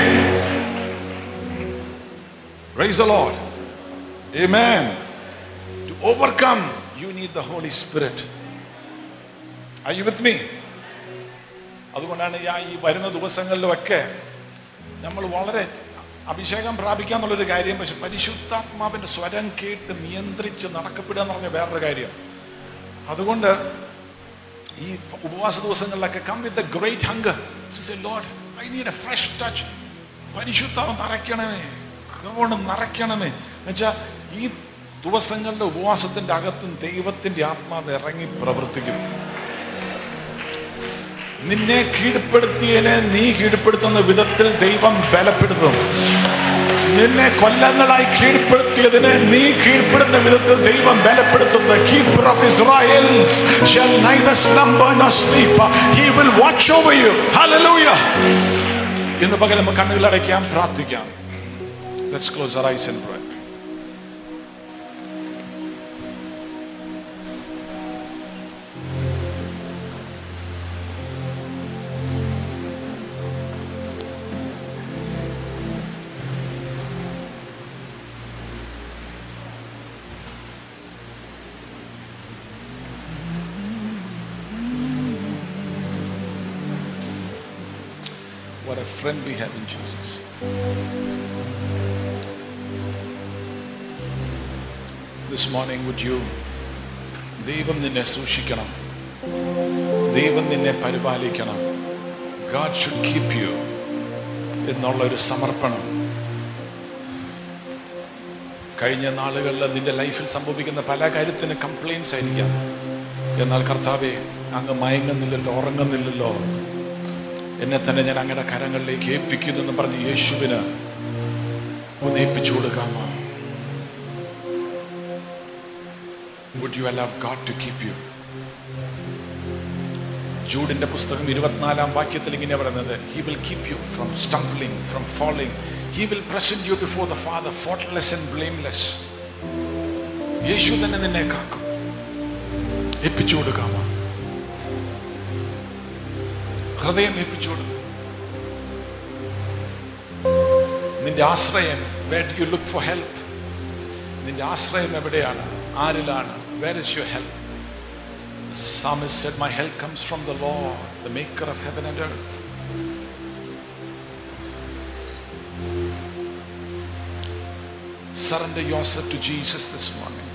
praise the lord amen to overcome you need the holy spirit are you with me അതുകൊണ്ടാണ് ഞാൻ ഈ വരുന്ന ദിവസങ്ങളിലുമൊക്കെ നമ്മൾ വളരെ അഭിഷേകം പ്രാപിക്കുക എന്നുള്ളൊരു കാര്യം പക്ഷെ പരിശുദ്ധാത്മാവിന്റെ സ്വരം കേട്ട് നിയന്ത്രിച്ച് നടക്കപ്പെടുക എന്ന് പറഞ്ഞ വേറൊരു കാര്യം അതുകൊണ്ട് ഈ ഉപവാസ ദിവസങ്ങളിലൊക്കെ come with the great hunger Lord I need a fresh touch പരിശുദ്ധാവ് നിറയ്ക്കണമേ കൊണ്ട് നിറയ്ക്കണമേ എന്നുവെച്ചാൽ ഈ ദിവസങ്ങളുടെ ഉപവാസത്തിന്റെ അകത്തും ദൈവത്തിന്റെ ആത്മാവ് ഇറങ്ങി പ്രവർത്തിക്കും നിന്നെ കീഴ്പ്പെടുത്തിയതിനെ നീ കീഴ്പ്പെടുത്തുന്ന വിധത്തിൽ ദൈവം ബലപ്പെടുത്തും നിന്നെ കൊല്ലങ്ങളായി കീഴ്പ്പെടുത്തിയതിനെ നീ കീഴ്പ്പെടുന്ന വിധത്തിൽ ദൈവം ബലപ്പെടുത്തും The keeper of Israel shall neither slumber nor sleep. He will watch over you. Hallelujah. ഇന്ന് പകൽ നമുക്ക് കണ്ണുകൾ അടയ്ക്കാം പ്രാർത്ഥിക്കാം Let's close our eyes and pray. What a friend we have in Jesus. This morning, would you ദൈവം നിന്നെ സൂക്ഷിക്കണം ദൈവം നിന്നെ പരിപാലിക്കണം ഗാഡ് ഷുഡ് കീപ് യു എന്നുള്ള ഒരു സമർപ്പണം കഴിഞ്ഞ നാളുകളിൽ നിന്റെ ലൈഫിൽ സംഭവിക്കുന്ന പല കാര്യത്തിന് കംപ്ലൈൻസ് ആയിരിക്കാം എന്നാൽ കർത്താവെ അങ്ങ് മയങ്ങുന്നില്ലല്ലോ ഉറങ്ങുന്നില്ലല്ലോ എന്നെ തന്നെ ഞാൻ അങ്ങയുടെ കരങ്ങളിലേക്ക് ഏൽപ്പിക്കുന്നു എന്ന് പറഞ്ഞ് യേശുവിന് ഒന്ന് ഏൽപ്പിച്ചു കൊടുക്കാമോ would you allow God to keep you ജൂഡിന്റെ പുസ്തകം ഇരുപത്തിനാലാം വാക്യത്തിൽ ഇങ്ങനെ പറയുന്നത് he will keep you from stumbling from falling he will present you before the Father faultless and blameless യേശു തന്നെ നിന്നെ കാക്കും ഏൽപ്പിച്ചു കൊടുക്കാമോ ഹൃദയം ഏൽപ്പിച്ചു കൊടുക്കും നിന്റെ ആശ്രയം where do you look for help നിന്റെ ആശ്രയം എവിടെയാണ് ആരിലാണ് where is your help The psalmist said, My help comes from the Lord, the maker of heaven and earth. Surrender yourself to Jesus this morning.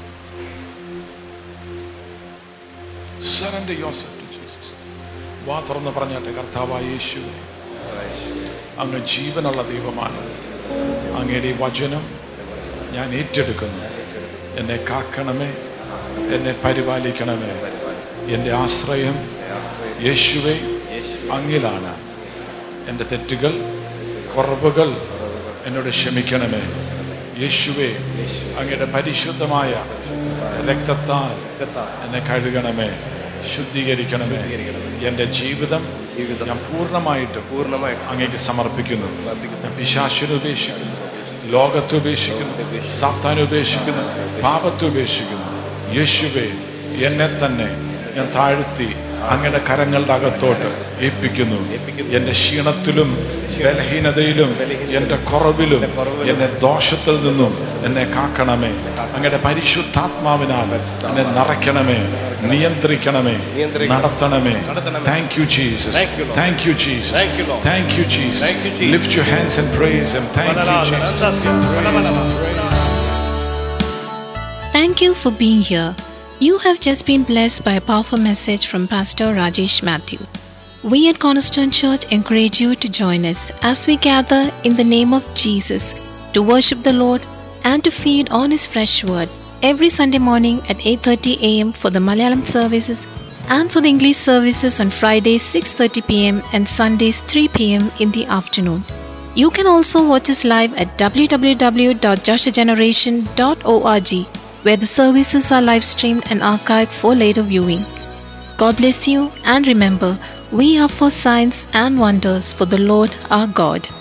Surrender yourself to Jesus. വാ തുറന്ന് പറഞ്ഞാട്ടെ കർത്താവായ യേശു അങ്ങ് ജീവനുള്ള ദൈവമാണ് അങ്ങയുടെ ഈ വചനം ഞാൻ ഏറ്റെടുക്കുന്നു എന്നെ കാക്കണമേ എന്നെ പരിപാലിക്കണമേ എൻ്റെ ആശ്രയം യേശുവെ അങ്ങിലാണ് എൻ്റെ തെറ്റുകൾ കുറവുകൾ എന്നോട് ക്ഷമിക്കണമേ യേശുവെ അങ്ങയുടെ പരിശുദ്ധമായ രക്തത്താൽ എന്നെ കഴുകണമേ ശുദ്ധീകരിക്കണമേ എൻ്റെ ജീവിതം ഞാൻ പൂർണ്ണമായിട്ടും പൂർണ്ണമായിട്ട് അങ്ങേക്ക് സമർപ്പിക്കുന്നു ഞാൻ പിശാശിനെ ഉപേക്ഷിക്കുന്നു ലോകത്തെ ഉപേക്ഷിക്കുന്നു സാത്താനെ ഉപേക്ഷിക്കുന്നു പാപത്തെ ഉപേക്ഷിക്കുന്നു യേശുവെ എന്നെ തന്നെ ഞാൻ താഴ്ത്തി അങ്ങയുടെ കരങ്ങളുടെ അകത്തോട്ട് ഏൽപ്പിക്കുന്നു എൻ്റെ ക്ഷീണത്തിലും ബലഹീനതയിലും എൻ്റെ കുറവിലും എന്നെ ദോഷത്തിൽ നിന്നും എന്നെ കാക്കണമേ അങ്ങയുടെ പരിശുദ്ധാത്മാവിനാൽ എന്നെ നിറയ്ക്കണമേ നിയന്ത്രിക്കണമേ നടത്തണമേ thank you Jesus Thank you, Lord. Thank you Jesus Thank you, Lord. Thank you Jesus Thank you, Jesus. Lift your hands and praise him thank you Jesus Thank you for being here. You have just been blessed by a powerful message from Pastor Rajesh Matthew. We at Cornerstone Church encourage you to join us as we gather in the name of Jesus to worship the Lord and to feed on his fresh word every Sunday morning at 8:30 a.m. for the Malayalam services and for the English services on Fridays 6:30 p.m. and Sundays 3 p.m. in the afternoon. You can also watch us live at www.joshageneration.org where the services are live streamed and archived for later viewing. God bless you and remember, we are for signs and wonders for the Lord our God.